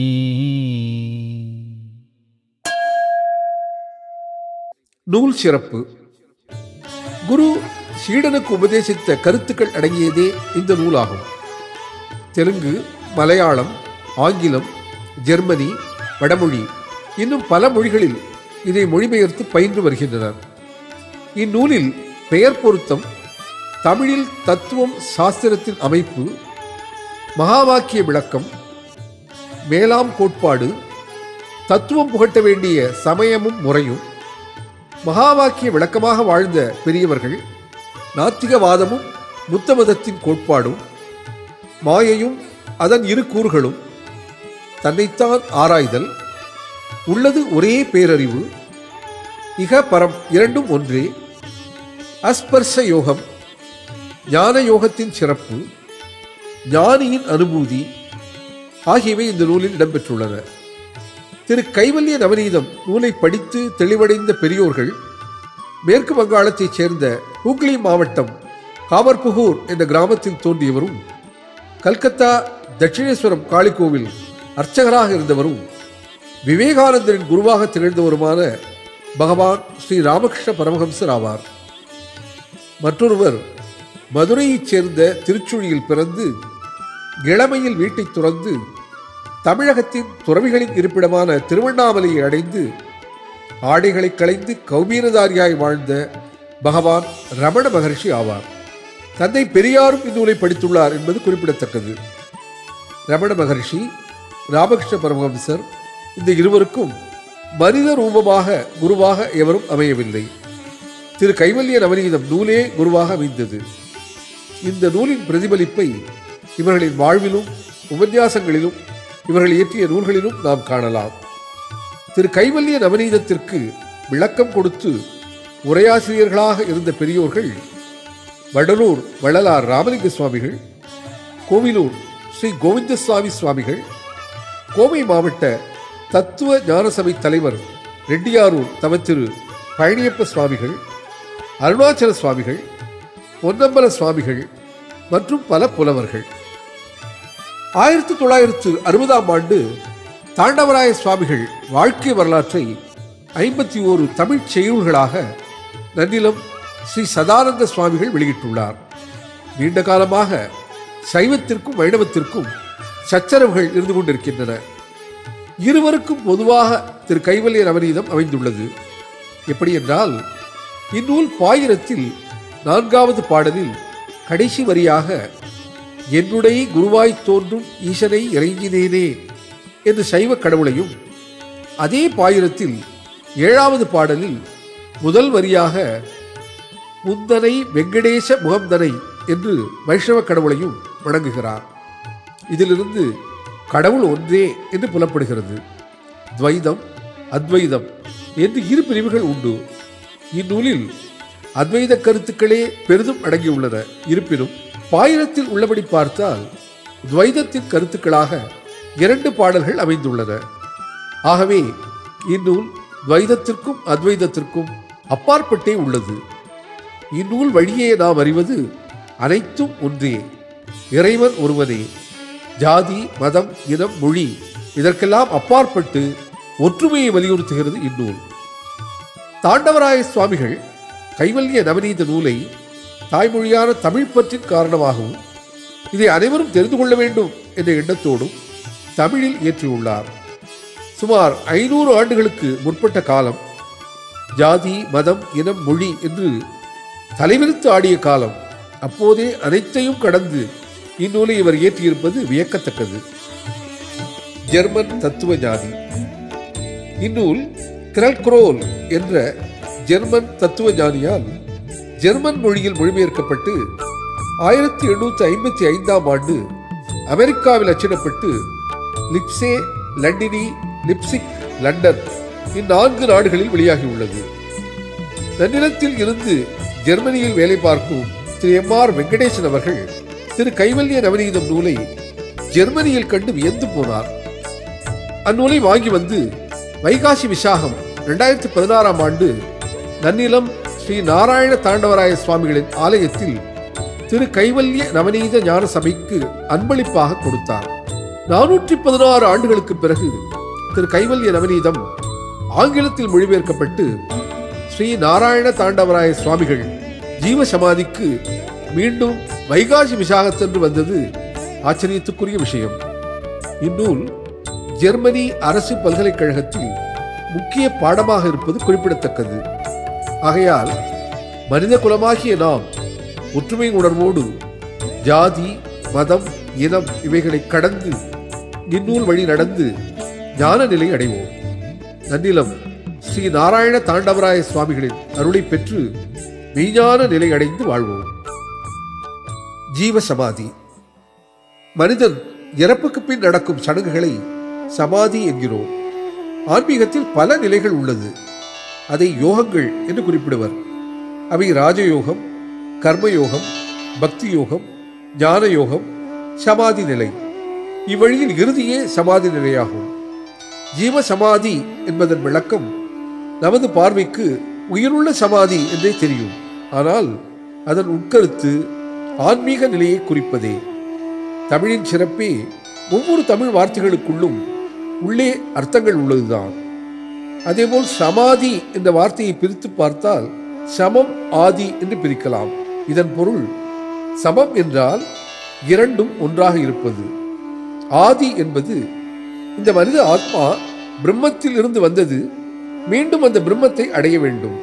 நூல் சிறப்பு குரு சீடனுக்கு உபதேசித்த கருத்துக்கள் அடங்கியதே இந்த நூலாகும் தெலுங்கு மலையாளம் ஆங்கிலம் ஜெர்மனி வடமொழி இன்னும் பல மொழிகளில் இதை மொழிபெயர்த்து பயின்று வருகின்றனர் இந்நூலில் பெயர் பொருத்தம் தமிழில் தத்துவம் சாஸ்திரத்தின் அமைப்பு மகாவாக்கிய விளக்கம் மேலாம் கோட்பாடு தத்துவம் புகட்ட வேண்டிய சமயமும் முறையும் மகாவாக்கிய விளக்கமாக வாழ்ந்த பெரியவர்கள் நாத்திகவாதமும் புத்த மதத்தின் கோட்பாடும் மாயையும் அதன் இரு கூறுகளும் தன்னைத்தான் ஆராய்தல் உள்ளது ஒரே பேரறிவு இக பரம் இரண்டும் ஒன்றே அஸ்பர்ஷ யோகம் ஞான யோகத்தின் சிறப்பு ஞானியின் அனுபூதி ஆகியவை இந்த நூலில் இடம்பெற்றுள்ளன திரு கைவல்ய நவநீதம் நூலை படித்து தெளிவடைந்த பெரியோர்கள் மேற்கு வங்காளத்தைச் சேர்ந்த ஹூக்ளி மாவட்டம் காமர்புகூர் என்ற கிராமத்தில் தோன்றியவரும் கல்கத்தா தட்சிணேஸ்வரம் காளி கோவில் அர்ச்சகராக இருந்தவரும் விவேகானந்தரின் குருவாக திகழ்ந்தவருமான பகவான் ஸ்ரீ ராமகிருஷ்ண பரமஹம்சர் ஆவார் மற்றொருவர் மதுரையைச் சேர்ந்த திருச்சுழியில் பிறந்து இளமையில் வீட்டைத் துறந்து தமிழகத்தின் துறவிகளின் இருப்பிடமான திருவண்ணாமலையை அடைந்து ஆடைகளை களைந்து கௌமீனதாரியாய் வாழ்ந்த பகவான் ரமண மகர்ஷி ஆவார் தந்தை பெரியாரும் இந்நூலை படித்துள்ளார் என்பது குறிப்பிடத்தக்கது ரமண மகர்ஷி ராமகிருஷ்ண பரமஹம்சர் இந்த இருவருக்கும் மனித ரூபமாக குருவாக எவரும் அமையவில்லை திரு கைவல்ய நவநீதம் நூலே குருவாக அமைந்தது இந்த நூலின் பிரதிபலிப்பை இவர்களின் வாழ்விலும் உபன்யாசங்களிலும் இவர்கள் இயற்றிய நூல்களிலும் நாம் காணலாம் திரு கைவல்ய நவநீதத்திற்கு விளக்கம் கொடுத்து உரையாசிரியர்களாக இருந்த பெரியோர்கள் வடலூர் வள்ளலார் ராமலிங்க சுவாமிகள் கோவிலூர் ஸ்ரீ கோவிந்தசுவாமி சுவாமிகள் கோவை மாவட்ட தத்துவ ஞானசபை தலைவர் ரெட்டியாரூர் தவத்திரு பழனியப்ப சுவாமிகள் அருணாச்சல சுவாமிகள் பொன்னம்பல சுவாமிகள் மற்றும் பல புலவர்கள் ஆயிரத்தி தொள்ளாயிரத்து அறுபதாம் ஆண்டு தாண்டவராய சுவாமிகள் வாழ்க்கை வரலாற்றை ஐம்பத்தி ஓரு தமிழ்ச் செய்யுள்களாக நன்னிலம் ஸ்ரீ சதானந்த சுவாமிகள் வெளியிட்டுள்ளார் நீண்ட காலமாக சைவத்திற்கும் வைணவத்திற்கும் சச்சரவுகள் இருந்து கொண்டிருக்கின்றன இருவருக்கும் பொதுவாக திரு கைவல்ய நவநீதம் அமைந்துள்ளது எப்படி என்றால் இந்நூல் பாயிரத்தில் நான்காவது பாடலில் கடைசி வரியாக என்னுடைய குருவாய் தோன்றும் ஈசனை இறைஞ்சினேனே என்று சைவ கடவுளையும் அதே பாயிரத்தில் ஏழாவது பாடலில் முதல் வரியாக முந்தனை வெங்கடேச முகந்தனை என்று வைஷ்ணவ கடவுளையும் வணங்குகிறார் இதிலிருந்து கடவுள் ஒன்றே என்று புலப்படுகிறது துவைதம் அத்வைதம் என்று இரு பிரிவுகள் உண்டு இந்நூலில் அத்வைத கருத்துக்களே பெரிதும் அடங்கியுள்ளன இருப்பினும் பாயிரத்தில் உள்ளபடி பார்த்தால் துவைதத்தின் கருத்துக்களாக இரண்டு பாடல்கள் அமைந்துள்ளன ஆகவே இந்நூல் துவைதத்திற்கும் அத்வைதத்திற்கும் அப்பாற்பட்டே உள்ளது இந்நூல் வழியே நாம் அறிவது அனைத்தும் ஒன்றே இறைவன் ஒருவனே ஜாதி மதம் இனம் மொழி இதற்கெல்லாம் அப்பாற்பட்டு ஒற்றுமையை வலியுறுத்துகிறது இந்நூல் தாண்டவராய சுவாமிகள் கைவல்ய நவநீத நூலை தாய்மொழியான தமிழ் பற்றின் காரணமாகவும் இதை அனைவரும் தெரிந்து கொள்ள வேண்டும் என்ற எண்ணத்தோடும் தமிழில் இயற்றியுள்ளார் சுமார் ஐநூறு ஆண்டுகளுக்கு முற்பட்ட காலம் ஜாதி மதம் இனம் மொழி என்று தலைவிரித்து ஆடிய காலம் அப்போதே அனைத்தையும் கடந்து இந்நூலை இவர் இயற்றியிருப்பது வியக்கத்தக்கது ஜெர்மன் தத்துவ ஞானி இந்நூல் கிரல்குரோல் என்ற ஜெர்மன் தத்துவ ஞானியால் ஜெர்மன் மொழியில் மொழிபெயர்க்கப்பட்டு ஆயிரத்தி எண்ணூற்றி ஐம்பத்தி ஐந்தாம் ஆண்டு அமெரிக்காவில் அச்சிடப்பட்டு லிப்சே லண்டினி லிப்சிக் லண்டன் இந்நான்கு நாடுகளில் வெளியாகியுள்ளது நன்னிலத்தில் இருந்து ஜெர்மனியில் வேலை பார்க்கும் திரு எம் ஆர் வெங்கடேசன் அவர்கள் திரு கைவல்ய நவநீதம் நூலை ஜெர்மனியில் கண்டு வியந்து போனார் அந்நூலை வாங்கி வந்து வைகாசி விசாகம் இரண்டாயிரத்தி பதினாறாம் ஆண்டு நன்னிலம் ஸ்ரீ நாராயண தாண்டவராய சுவாமிகளின் ஆலயத்தில் திரு கைவல்ய நவநீத ஞான சபைக்கு அன்பளிப்பாக கொடுத்தார் நானூற்றி பதினாறு ஆண்டுகளுக்கு பிறகு திரு கைவல்ய நவநீதம் ஆங்கிலத்தில் மொழிபெயர்க்கப்பட்டு ஸ்ரீ நாராயண தாண்டவராய சுவாமிகள் ஜீவ சமாதிக்கு மீண்டும் வைகாசி விசாகத்தன்று வந்தது ஆச்சரியத்துக்குரிய விஷயம் இந்நூல் ஜெர்மனி அரசு பல்கலைக்கழகத்தில் முக்கிய பாடமாக இருப்பது குறிப்பிடத்தக்கது ஆகையால் மனித குலமாகிய நாம் ஒற்றுமை உணர்வோடு ஜாதி மதம் இனம் இவைகளை கடந்து இந்நூல் வழி நடந்து ஞான நிலை அடைவோம் நன்னிலம் ஸ்ரீ நாராயண தாண்டவராய சுவாமிகளின் அருளை பெற்று மெய்ஞான நிலை அடைந்து வாழ்வோம் ஜீவ சமாதி மனிதன் இறப்புக்கு பின் நடக்கும் சடங்குகளை சமாதி என்கிறோம் ஆன்மீகத்தில் பல நிலைகள் உள்ளது அதை யோகங்கள் என்று குறிப்பிடுவர் அவை ராஜயோகம் கர்மயோகம் பக்தி யோகம் ஞான யோகம் சமாதி நிலை இவ்வழியில் இறுதியே சமாதி நிலையாகும் ஜீவ சமாதி என்பதன் விளக்கம் நமது பார்வைக்கு உயிருள்ள சமாதி என்றே தெரியும் ஆனால் அதன் உட்கருத்து ஆன்மீக நிலையை குறிப்பதே தமிழின் சிறப்பே ஒவ்வொரு தமிழ் வார்த்தைகளுக்குள்ளும் உள்ளே அர்த்தங்கள் உள்ளதுதான் அதேபோல் சமாதி என்ற வார்த்தையை பிரித்து பார்த்தால் சமம் ஆதி என்று பிரிக்கலாம் இதன் பொருள் சமம் என்றால் இரண்டும் ஒன்றாக இருப்பது ஆதி என்பது இந்த மனித ஆத்மா பிரம்மத்தில் இருந்து வந்தது மீண்டும் அந்த பிரம்மத்தை அடைய வேண்டும்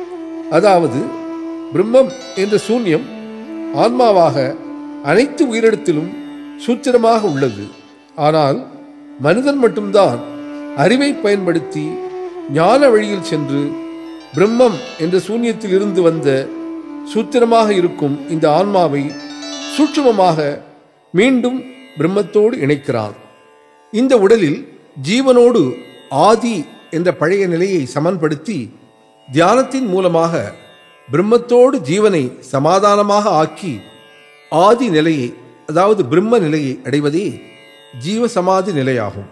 அதாவது பிரம்மம் என்ற சூன்யம் ஆன்மாவாக அனைத்து உயிரிடத்திலும் சூத்திரமாக உள்ளது ஆனால் மனிதன் மட்டும்தான் அறிவை பயன்படுத்தி ஞான வழியில் சென்று பிரம்மம் என்ற சூன்யத்தில் இருந்து வந்த சூத்திரமாக இருக்கும் இந்த ஆன்மாவை சூட்சுமமாக மீண்டும் பிரம்மத்தோடு இணைக்கிறான் இந்த உடலில் ஜீவனோடு ஆதி என்ற பழைய நிலையை சமன்படுத்தி தியானத்தின் மூலமாக பிரம்மத்தோடு ஜீவனை சமாதானமாக ஆக்கி ஆதி நிலையை அதாவது பிரம்ம நிலையை அடைவதே ஜீவ சமாதி நிலையாகும்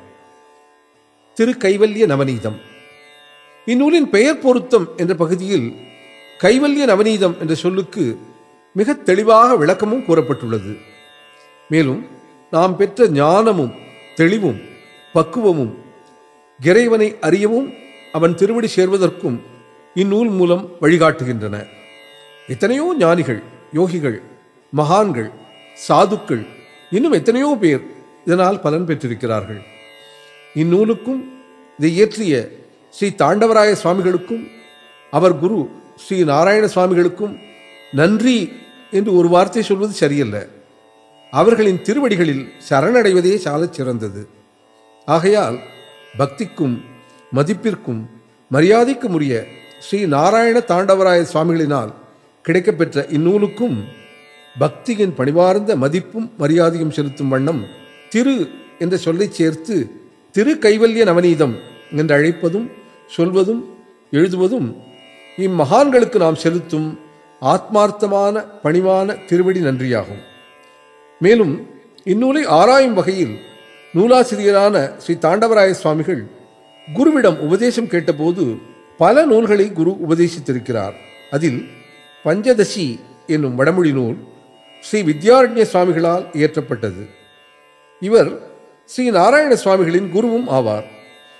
திரு கைவல்ய நவநீதம் இந்நூலின் பெயர் பொருத்தம் என்ற பகுதியில் கைவல்ய நவநீதம் என்ற சொல்லுக்கு மிக தெளிவாக விளக்கமும் கூறப்பட்டுள்ளது மேலும் நாம் பெற்ற ஞானமும் தெளிவும் பக்குவமும் இறைவனை அறியவும் அவன் திருவடி சேர்வதற்கும் இந்நூல் மூலம் வழிகாட்டுகின்றன எத்தனையோ ஞானிகள் யோகிகள் மகான்கள் சாதுக்கள் இன்னும் எத்தனையோ பேர் இதனால் பலன் பெற்றிருக்கிறார்கள் இந்நூலுக்கும் இதை இயற்றிய ஸ்ரீ தாண்டவராய சுவாமிகளுக்கும் அவர் குரு ஸ்ரீ நாராயண சுவாமிகளுக்கும் நன்றி என்று ஒரு வார்த்தை சொல்வது சரியல்ல அவர்களின் திருவடிகளில் சரணடைவதே சாலச் சிறந்தது ஆகையால் பக்திக்கும் மதிப்பிற்கும் மரியாதைக்கும் உரிய ஸ்ரீ நாராயண தாண்டவராய சுவாமிகளினால் கிடைக்கப்பெற்ற இந்நூலுக்கும் பக்தியின் பணிவார்ந்த மதிப்பும் மரியாதையும் செலுத்தும் வண்ணம் திரு என்ற சொல்லைச் சேர்த்து திரு கைவல்ய நவநீதம் என்று அழைப்பதும் சொல்வதும் எழுதுவதும் இம்மகான்களுக்கு நாம் செலுத்தும் ஆத்மார்த்தமான பணிவான திருவடி நன்றியாகும் மேலும் இந்நூலை ஆராயும் வகையில் நூலாசிரியரான ஸ்ரீ தாண்டவராய சுவாமிகள் குருவிடம் உபதேசம் கேட்டபோது பல நூல்களை குரு உபதேசித்திருக்கிறார் அதில் பஞ்சதசி என்னும் வடமொழி நூல் ஸ்ரீ வித்யாரண்ய சுவாமிகளால் இயற்றப்பட்டது இவர் ஸ்ரீ நாராயண சுவாமிகளின் குருவும் ஆவார்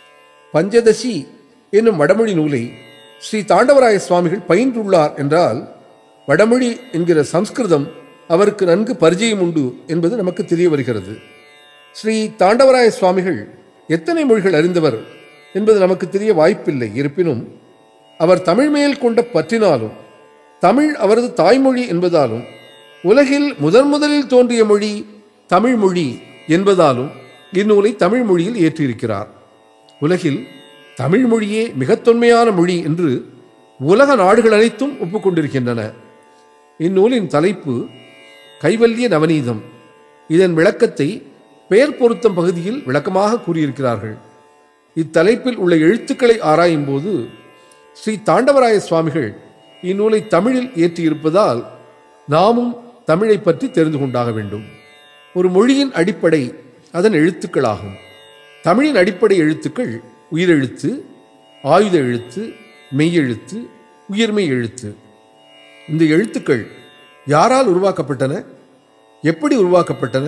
பஞ்சதசி என்னும் வடமொழி நூலை ஸ்ரீ தாண்டவராய சுவாமிகள் பயின்றுள்ளார் என்றால் வடமொழி என்கிற சம்ஸ்கிருதம் அவருக்கு நன்கு பரிச்சயம் உண்டு என்பது நமக்கு தெரிய வருகிறது ஸ்ரீ தாண்டவராய சுவாமிகள் எத்தனை மொழிகள் அறிந்தவர் என்பது நமக்கு தெரிய வாய்ப்பில்லை இருப்பினும் அவர் தமிழ் மேல் கொண்ட பற்றினாலும் தமிழ் அவரது தாய்மொழி என்பதாலும் உலகில் முதன் முதலில் தோன்றிய மொழி தமிழ் மொழி என்பதாலும் இந்நூலை தமிழ் மொழியில் ஏற்றியிருக்கிறார் உலகில் தமிழ் மொழியே மிகத் தொன்மையான மொழி என்று உலக நாடுகள் அனைத்தும் ஒப்புக்கொண்டிருக்கின்றன இந்நூலின் தலைப்பு கைவல்ய நவநீதம் இதன் விளக்கத்தை பெயர் பொருத்தம் பகுதியில் விளக்கமாக கூறியிருக்கிறார்கள் இத்தலைப்பில் உள்ள எழுத்துக்களை ஆராயும் போது ஸ்ரீ தாண்டவராய சுவாமிகள் இந்நூலை தமிழில் ஏற்றியிருப்பதால் நாமும் தமிழை பற்றி தெரிந்து கொண்டாக வேண்டும் ஒரு மொழியின் அடிப்படை அதன் எழுத்துக்களாகும் தமிழின் அடிப்படை எழுத்துக்கள் உயிரெழுத்து ஆயுத எழுத்து மெய்யெழுத்து உயிர்மெய் எழுத்து இந்த எழுத்துக்கள் யாரால் உருவாக்கப்பட்டன எப்படி உருவாக்கப்பட்டன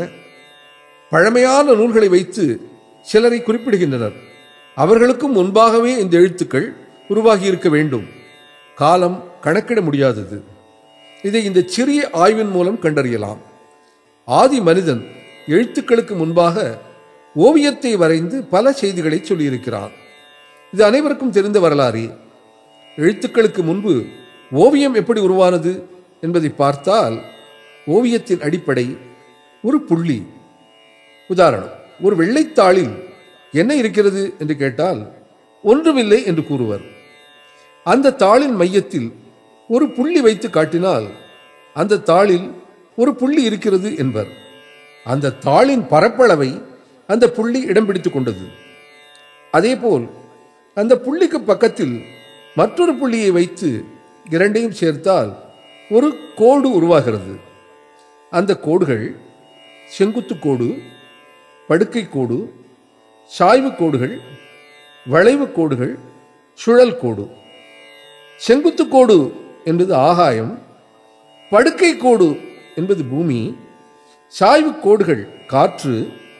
பழமையான நூல்களை வைத்து சிலரை குறிப்பிடுகின்றனர் அவர்களுக்கும் முன்பாகவே இந்த எழுத்துக்கள் உருவாகி இருக்க வேண்டும் காலம் கணக்கிட முடியாதது இதை இந்த சிறிய ஆய்வின் மூலம் கண்டறியலாம் ஆதி மனிதன் எழுத்துக்களுக்கு முன்பாக ஓவியத்தை வரைந்து பல செய்திகளை சொல்லியிருக்கிறான் இது அனைவருக்கும் தெரிந்த வரலாறு எழுத்துக்களுக்கு முன்பு ஓவியம் எப்படி உருவானது என்பதை பார்த்தால் ஓவியத்தின் அடிப்படை ஒரு புள்ளி உதாரணம் ஒரு வெள்ளைத்தாளில் என்ன இருக்கிறது என்று கேட்டால் ஒன்றுமில்லை என்று கூறுவர் அந்த தாளின் மையத்தில் ஒரு புள்ளி வைத்து காட்டினால் அந்த தாளில் ஒரு புள்ளி இருக்கிறது என்பர் அந்த தாளின் பரப்பளவை அந்த புள்ளி இடம் பிடித்துக் கொண்டது அதேபோல் அந்த புள்ளிக்கு பக்கத்தில் மற்றொரு புள்ளியை வைத்து இரண்டையும் சேர்த்தால் ஒரு கோடு உருவாகிறது அந்த கோடுகள் செங்குத்து கோடு படுக்கை கோடு சாய்வு கோடுகள் வளைவு கோடுகள் சுழல் கோடு செங்குத்து கோடு என்பது ஆகாயம் படுக்கை கோடு என்பது பூமி சாய்வு கோடுகள் காற்று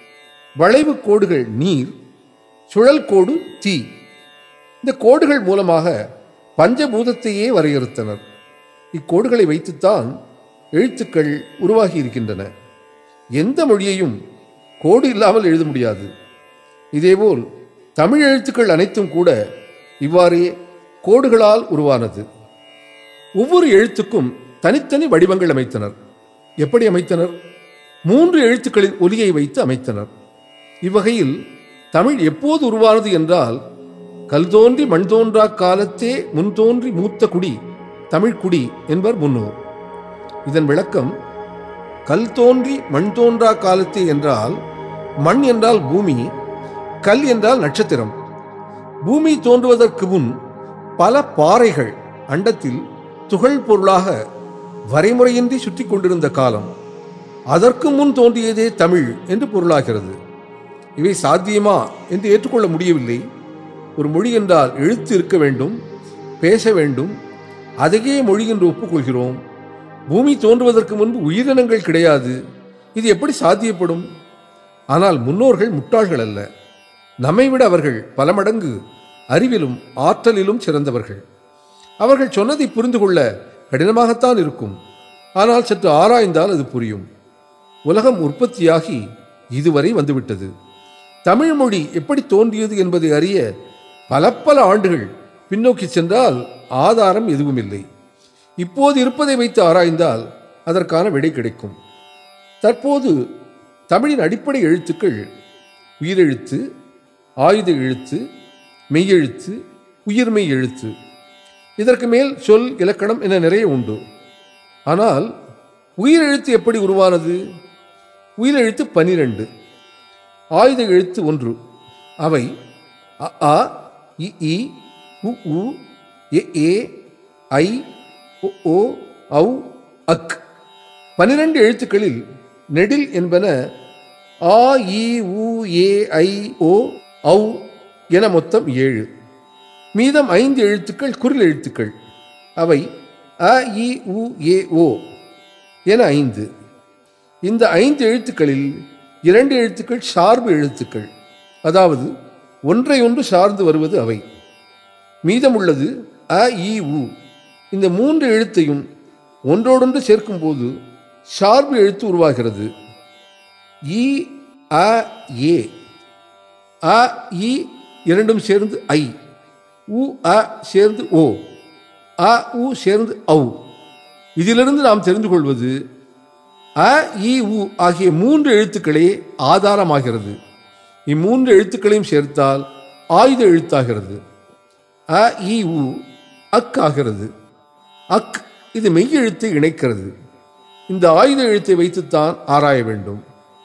வளைவு கோடுகள் நீர் சுழல் கோடு தீ இந்த கோடுகள் மூலமாக பஞ்சபூதத்தையே வரையறுத்தனர் இக்கோடுகளை வைத்துத்தான் எழுத்துக்கள் உருவாகி இருக்கின்றன எந்த மொழியையும் கோடு இல்லாமல் எழுத முடியாது இதேபோல் தமிழ் எழுத்துக்கள் அனைத்தும் கூட இவ்வாறே கோடுகளால் உருவானது ஒவ்வொரு எழுத்துக்கும் தனித்தனி வடிவங்கள் அமைத்தனர் எப்படி அமைத்தனர் மூன்று எழுத்துக்களின் ஒலியை வைத்து அமைத்தனர் இவ்வகையில் தமிழ் எப்போது உருவானது என்றால் கல் தோன்றி மண் தோன்றா காலத்தே முன் தோன்றி மூத்த குடி தமிழ்குடி என்பர் முன்னோர் இதன் விளக்கம் கல் தோன்றி மண் தோன்றா காலத்தே என்றால் மண் என்றால் பூமி கல் என்றால் நட்சத்திரம் பூமி தோன்றுவதற்கு முன் பல பாறைகள் அண்டத்தில் துகள் பொருளாக வரைமுறையின்றி சுற்றி கொண்டிருந்த காலம் அதற்கு முன் தோன்றியதே தமிழ் என்று பொருளாகிறது இவை சாத்தியமா என்று ஏற்றுக்கொள்ள முடியவில்லை ஒரு மொழி என்றால் எழுத்து இருக்க வேண்டும் பேச வேண்டும் அதையே மொழி என்று ஒப்புக்கொள்கிறோம் பூமி தோன்றுவதற்கு முன்பு உயிரினங்கள் கிடையாது இது எப்படி சாத்தியப்படும் ஆனால் முன்னோர்கள் முட்டாள்கள் அல்ல நம்மை விட அவர்கள் பல மடங்கு அறிவிலும் ஆற்றலிலும் சிறந்தவர்கள் அவர்கள் சொன்னதை புரிந்து கொள்ள கடினமாகத்தான் இருக்கும் ஆனால் சற்று ஆராய்ந்தால் அது புரியும் உலகம் உற்பத்தியாகி இதுவரை வந்துவிட்டது தமிழ் மொழி எப்படி தோன்றியது என்பதை அறிய பல பல ஆண்டுகள் பின்னோக்கி சென்றால் ஆதாரம் எதுவும் இல்லை இப்போது இருப்பதை வைத்து ஆராய்ந்தால் அதற்கான விடை கிடைக்கும் தற்போது தமிழின் அடிப்படை எழுத்துக்கள் உயிரெழுத்து ஆயுத எழுத்து மெய்யெழுத்து உயிர்மெய் எழுத்து இதற்கு மேல் சொல் இலக்கணம் என நிறைய உண்டு ஆனால் உயிரெழுத்து எப்படி உருவானது உயிரெழுத்து பனிரெண்டு ஆயுத எழுத்து ஒன்று அவை அ ஆ இ இ உ உ எ ஏ ஐ ஒ ஓ ஔ அக் பனிரெண்டு எழுத்துக்களில் நெடில் என்பன ஆ இ உ ஏ ஐ ஓ ஔ என மொத்தம் ஏழு மீதம் ஐந்து எழுத்துக்கள் குரில் எழுத்துக்கள் அவை அ இ உ ஏ ஓ என ஐந்து இந்த ஐந்து எழுத்துக்களில் இரண்டு எழுத்துக்கள் சார்பு எழுத்துக்கள் அதாவது ஒன்றை ஒன்று சார்ந்து வருவது அவை மீதமுள்ளது அ இ உ இந்த மூன்று எழுத்தையும் ஒன்றோடொன்று சேர்க்கும்போது சார்பு எழுத்து உருவாகிறது இ அ ஏ அ இ இரண்டும் சேர்ந்து ஐ உ அ சேர்ந்து ஓ அ உ சேர்ந்து ஔ இதிலிருந்து நாம் தெரிந்து கொள்வது அ இ உ ஆகிய மூன்று எழுத்துக்களே ஆதாரமாகிறது இம்மூன்று எழுத்துக்களையும் சேர்த்தால் ஆயுத எழுத்தாகிறது அ இ உ அக் ஆகிறது அக் இது மெய்யெழுத்தை இணைக்கிறது இந்த ஆயுத எழுத்தை வைத்துத்தான் ஆராய வேண்டும்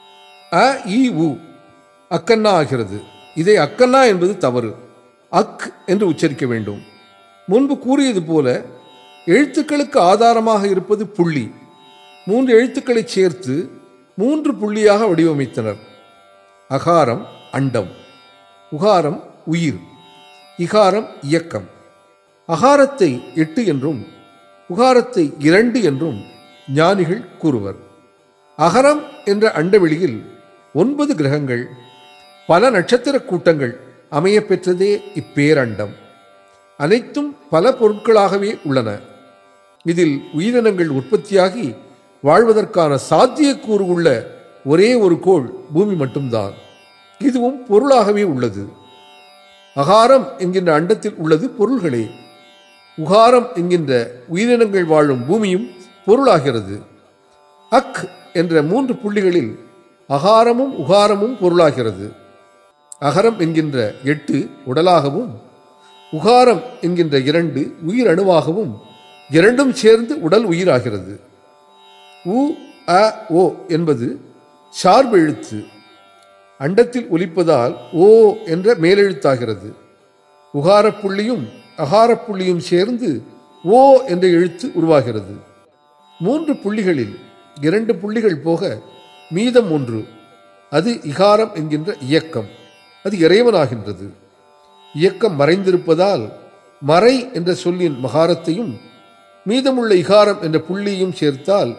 அ இ உ அக்கன்னா ஆகிறது இதை அக்கன்னா என்பது தவறு அக் என்று உச்சரிக்க வேண்டும் முன்பு கூறியது போல எழுத்துக்களுக்கு ஆதாரமாக இருப்பது புள்ளி மூன்று எழுத்துக்களை சேர்த்து மூன்று புள்ளியாக வடிவமைத்தனர் அகாரம் அண்டம் உகாரம் உயிர் இகாரம் இயக்கம் அகாரத்தை எட்டு என்றும் உகாரத்தை இரண்டு என்றும் ஞானிகள் கூறுவர் அகரம் என்ற அண்டவெளியில் ஒன்பது கிரகங்கள் பல நட்சத்திர கூட்டங்கள் அமையப் பெற்றதே இப்பேரண்டம் அனைத்தும் பல பொருட்களாகவே உள்ளன இதில் உயிரினங்கள் உற்பத்தியாகி வாழ்வதற்கான சாத்தியக்கூறு உள்ள ஒரே ஒரு கோள் பூமி மட்டும்தான் இதுவும் பொருளாகவே உள்ளது அகாரம் என்கின்ற அண்டத்தில் உள்ளது பொருள்களே உகாரம் என்கின்ற உயிரினங்கள் வாழும் பூமியும் பொருளாகிறது அக் என்ற மூன்று புள்ளிகளில் அகாரமும் உகாரமும் பொருளாகிறது அகரம் என்கின்ற எட்டு உடலாகவும் உகாரம் என்கின்ற இரண்டு உயிர் அணுவாகவும் இரண்டும் சேர்ந்து உடல் உயிராகிறது உ அ ஓ என்பது சார்பு எழுத்து அண்டத்தில் ஒலிப்பதால் ஓ என்ற மேலெழுத்தாகிறது உகாரப் புள்ளியும் அகாரப் புள்ளியும் சேர்ந்து ஓ என்ற எழுத்து உருவாகிறது மூன்று புள்ளிகளில் இரண்டு புள்ளிகள் போக மீதம் ஒன்று அது இகாரம் என்கின்ற இயக்கம் அது இறைவனாகின்றது இயக்கம் மறைந்திருப்பதால் மறை என்ற சொல்லின் மகாரத்தையும் மீதமுள்ள இகாரம் என்ற புள்ளியும் சேர்த்தால்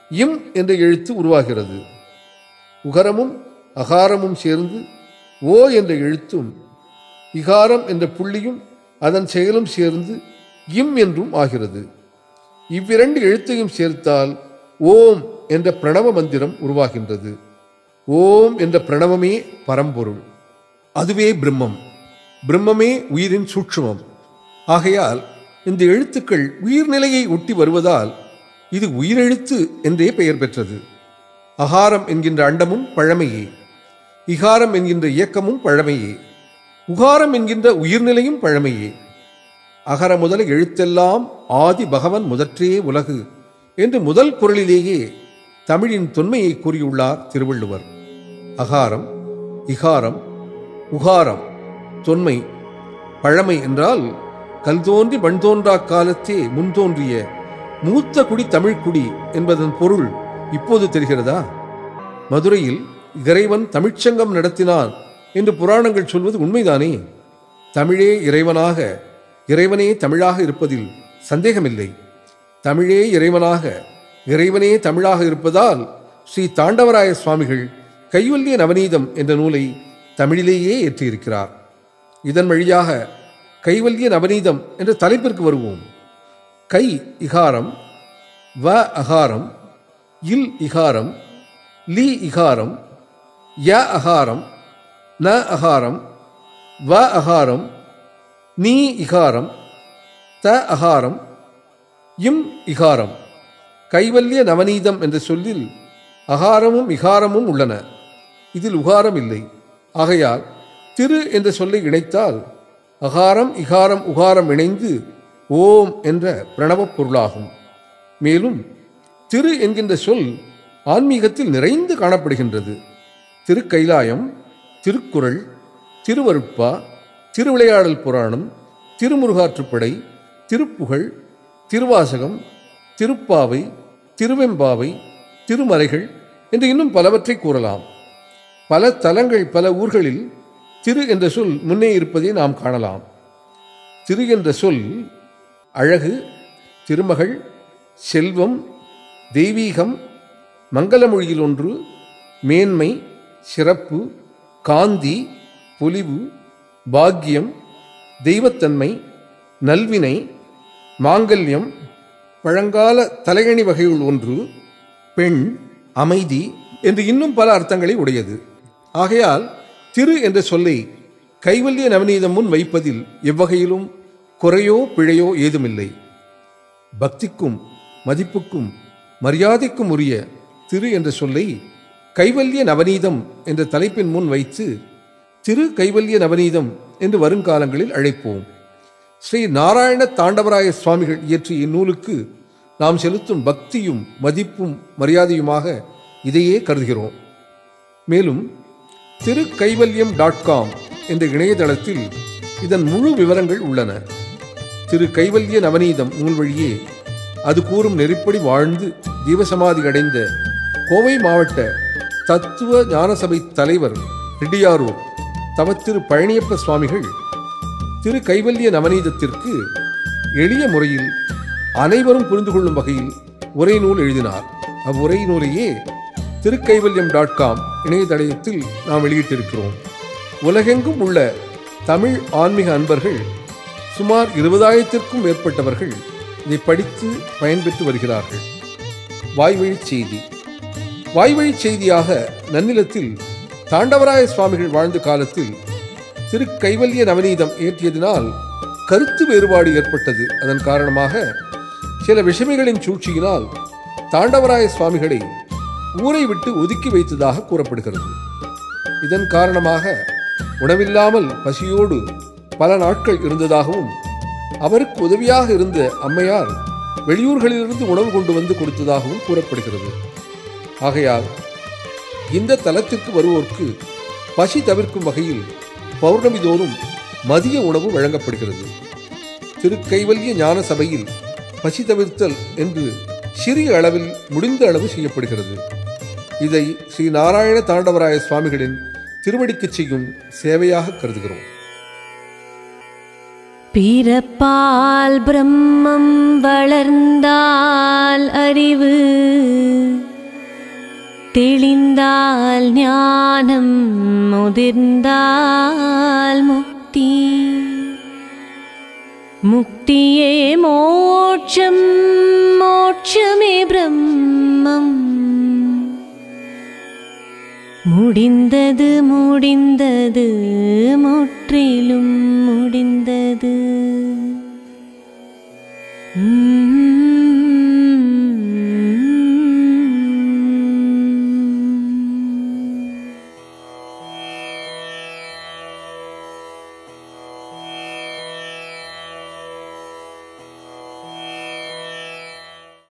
இம் என்ற எழுத்து உருவாகிறது உகரமும் அகாரமும் சேர்ந்து ஓ என்ற எழுத்தும் இகாரம் என்ற புள்ளியும் அதன் செயலும் சேர்ந்து இம் என்றும் ஆகிறது இவ்விரண்டு எழுத்தையும் சேர்த்தால் ஓம் என்ற பிரணவ மந்திரம் உருவாகின்றது ஓம் என்ற பிரணவமே பரம்பொருள் அதுவே பிரம்மம் பிரம்மமே உயிரின் சூட்சுமம் ஆகையால் இந்த எழுத்துக்கள் உயிர்நிலையை ஒட்டி வருவதால் இது உயிரெழுத்து என்றே பெயர் பெற்றது அகாரம் என்கின்ற அண்டமும் பழமையே இகாரம் என்கின்ற இயக்கமும் பழமையே உகாரம் என்கின்ற உயிர்நிலையும் பழமையே அகர முதல எழுத்தெல்லாம் ஆதி பகவன் முதற்றே உலகு என்று முதல் குரலிலேயே தமிழின் தொன்மையை கூறியுள்ளார் திருவள்ளுவர் அகாரம் இகாரம் உகாரம் தொன்மை பழமை என்றால் கல் தோன்றி மண் தோன்றா காலத்தே முன் தோன்றிய மூத்த குடி தமிழ்க்குடி என்பதன் பொருள் இப்போது தெரிகிறதா மதுரையில் இறைவன் தமிழ்ச்சங்கம் நடத்தினான் என்று புராணங்கள் சொல்வது உண்மைதானே தமிழே இறைவனாக இறைவனே தமிழாக இருப்பதில் சந்தேகமில்லை தமிழே இறைவனாக இறைவனே தமிழாக இருப்பதால் ஸ்ரீ தாண்டவராய சுவாமிகள் கைவல்ய நவநீதம் என்ற நூலை தமிழிலேயே ஏற்றியிருக்கிறார் இதன் வழியாக கைவல்ய நவநீதம் என்ற தலைப்பிற்கு வருவோம் கை இகாரம் வ அகாரம் இல் இகாரம் லி இகாரம் ய அகாரம் ந அகாரம் வ அகாரம் நீ இகாரம் த அகாரம் இம் இகாரம் கைவல்ய நவநீதம் என்ற சொல்லில் அகாரமும் இகாரமும் உள்ளன இதில் உகாரம் இல்லை ஆகையால் திரு என்ற சொல்லை இணைத்தால் அகாரம் இகாரம் உகாரம் இணைந்து ஓம் என்ற பிரணவப் பொருளாகும் மேலும் திரு என்கின்ற சொல் ஆன்மீகத்தில் நிறைந்து காணப்படுகின்றது திருக்கைலாயம் திருக்குறள் திருவருட்பா திருவிளையாடல் புராணம் திருமுருகாற்றுப்படை திருப்புகழ் திருவாசகம் திருப்பாவை திருவெம்பாவை திருமறைகள் என்று இன்னும் பலவற்றை கூறலாம் பல தலங்கள் பல ஊர்களில் திரு என்ற சொல் முன்னே இருப்பதை நாம் காணலாம் திரு என்ற சொல் அழகு திருமகள் செல்வம் தெய்வீகம் மங்களமொழியில் ஒன்று மேன்மை சிறப்பு காந்தி பொலிவு பாக்கியம் தெய்வத்தன்மை நல்வினை மாங்கல்யம் பழங்கால தலையணி வகையுள் ஒன்று பெண் அமைதி என்று இன்னும் பல அர்த்தங்களை உடையது ஆகையால் திரு என்ற சொல்லை கைவல்ய நவநீதம் முன் வைப்பதில் எவ்வகையிலும் குறையோ பிழையோ ஏதுமில்லை பக்திக்கும் மதிப்புக்கும் மரியாதைக்கும் உரிய திரு என்ற சொல்லை கைவல்ய நவநீதம் என்ற தலைப்பின் முன் வைத்து திரு கைவல்ய நவநீதம் என்று வருங்காலங்களில் அழைப்போம் ஸ்ரீ நாராயண தாண்டவராய சுவாமிகள் இயற்றிய இந்நூலுக்கு நாம் செலுத்தும் பக்தியும் மதிப்பும் மரியாதையுமாக இதையே கருதுகிறோம் மேலும் திரு கைவல்யம் டாட் காம் என்ற இணையதளத்தில் இதன் முழு விவரங்கள் உள்ளன திரு கைவல்ய நவநீதம் நூல் வழியே அது கூறும் நெறிப்படி வாழ்ந்து ஜீவசமாதி அடைந்த கோவை மாவட்ட தத்துவ ஞானசபை தலைவர் ரெட்டியாரூர் தவத்திரு பழனியப்ப சுவாமிகள் திரு கைவல்ய நவநீதத்திற்கு எளிய முறையில் அனைவரும் புரிந்து கொள்ளும் வகையில் உரை நூல் எழுதினார் அவ்வுரை நூலையே திருக்கைவல்யம் டாட் காம் இணையதளத்தில் நாம் வெளியிட்டிருக்கிறோம் உலகெங்கும் உள்ள தமிழ் ஆன்மீக அன்பர்கள் சுமார் இருபதாயிரத்திற்கும் மேற்பட்டவர்கள் இதை படித்து பயன்பெற்று வருகிறார்கள் வாய்வழி செய்தி வாய்வழி செய்தியாக நன்னிலத்தில் தாண்டவராய சுவாமிகள் வாழ்ந்த காலத்தில் திரு கைவல்ய நவநீதம் ஏற்றியதினால் கருத்து வேறுபாடு ஏற்பட்டது அதன் காரணமாக சில விஷமிகளின் சூழ்ச்சியினால் தாண்டவராய சுவாமிகளை ஊரை விட்டு ஒதுக்கி வைத்ததாக கூறப்படுகிறது இதன் காரணமாக உணவில்லாமல் பசியோடு பல நாட்கள் இருந்ததாகவும் அவருக்கு உதவியாக இருந்த அம்மையார் வெளியூர்களிலிருந்து உணவு கொண்டு வந்து கொடுத்ததாகவும் கூறப்படுகிறது ஆகையால் இந்த தலத்திற்கு வருவோர்க்கு பசி தவிர்க்கும் வகையில் பௌர்ணமி தோறும் மதிய உணவு வழங்கப்படுகிறது திருக்கைவல்ய ஞான சபையில் பசி தவிர்த்தல் என்று சிறிய அளவில் முடிந்த அளவு செய்யப்படுகிறது இதை ஸ்ரீ நாராயண தாண்டவராய சுவாமிகளின் திருவடிக்கு செய்யும் சேவையாக கருதுகிறோம் பிறப்பால் பிரம்மம் வளர்ந்தால் அறிவு தெளிந்தால் ஞானம் முதிர்ந்தால் முக்தி முக்தியே மோட்சம் மோட்சமே பிரம்மம் முடிந்தது முடிந்தது முற்றிலும் முடிந்தது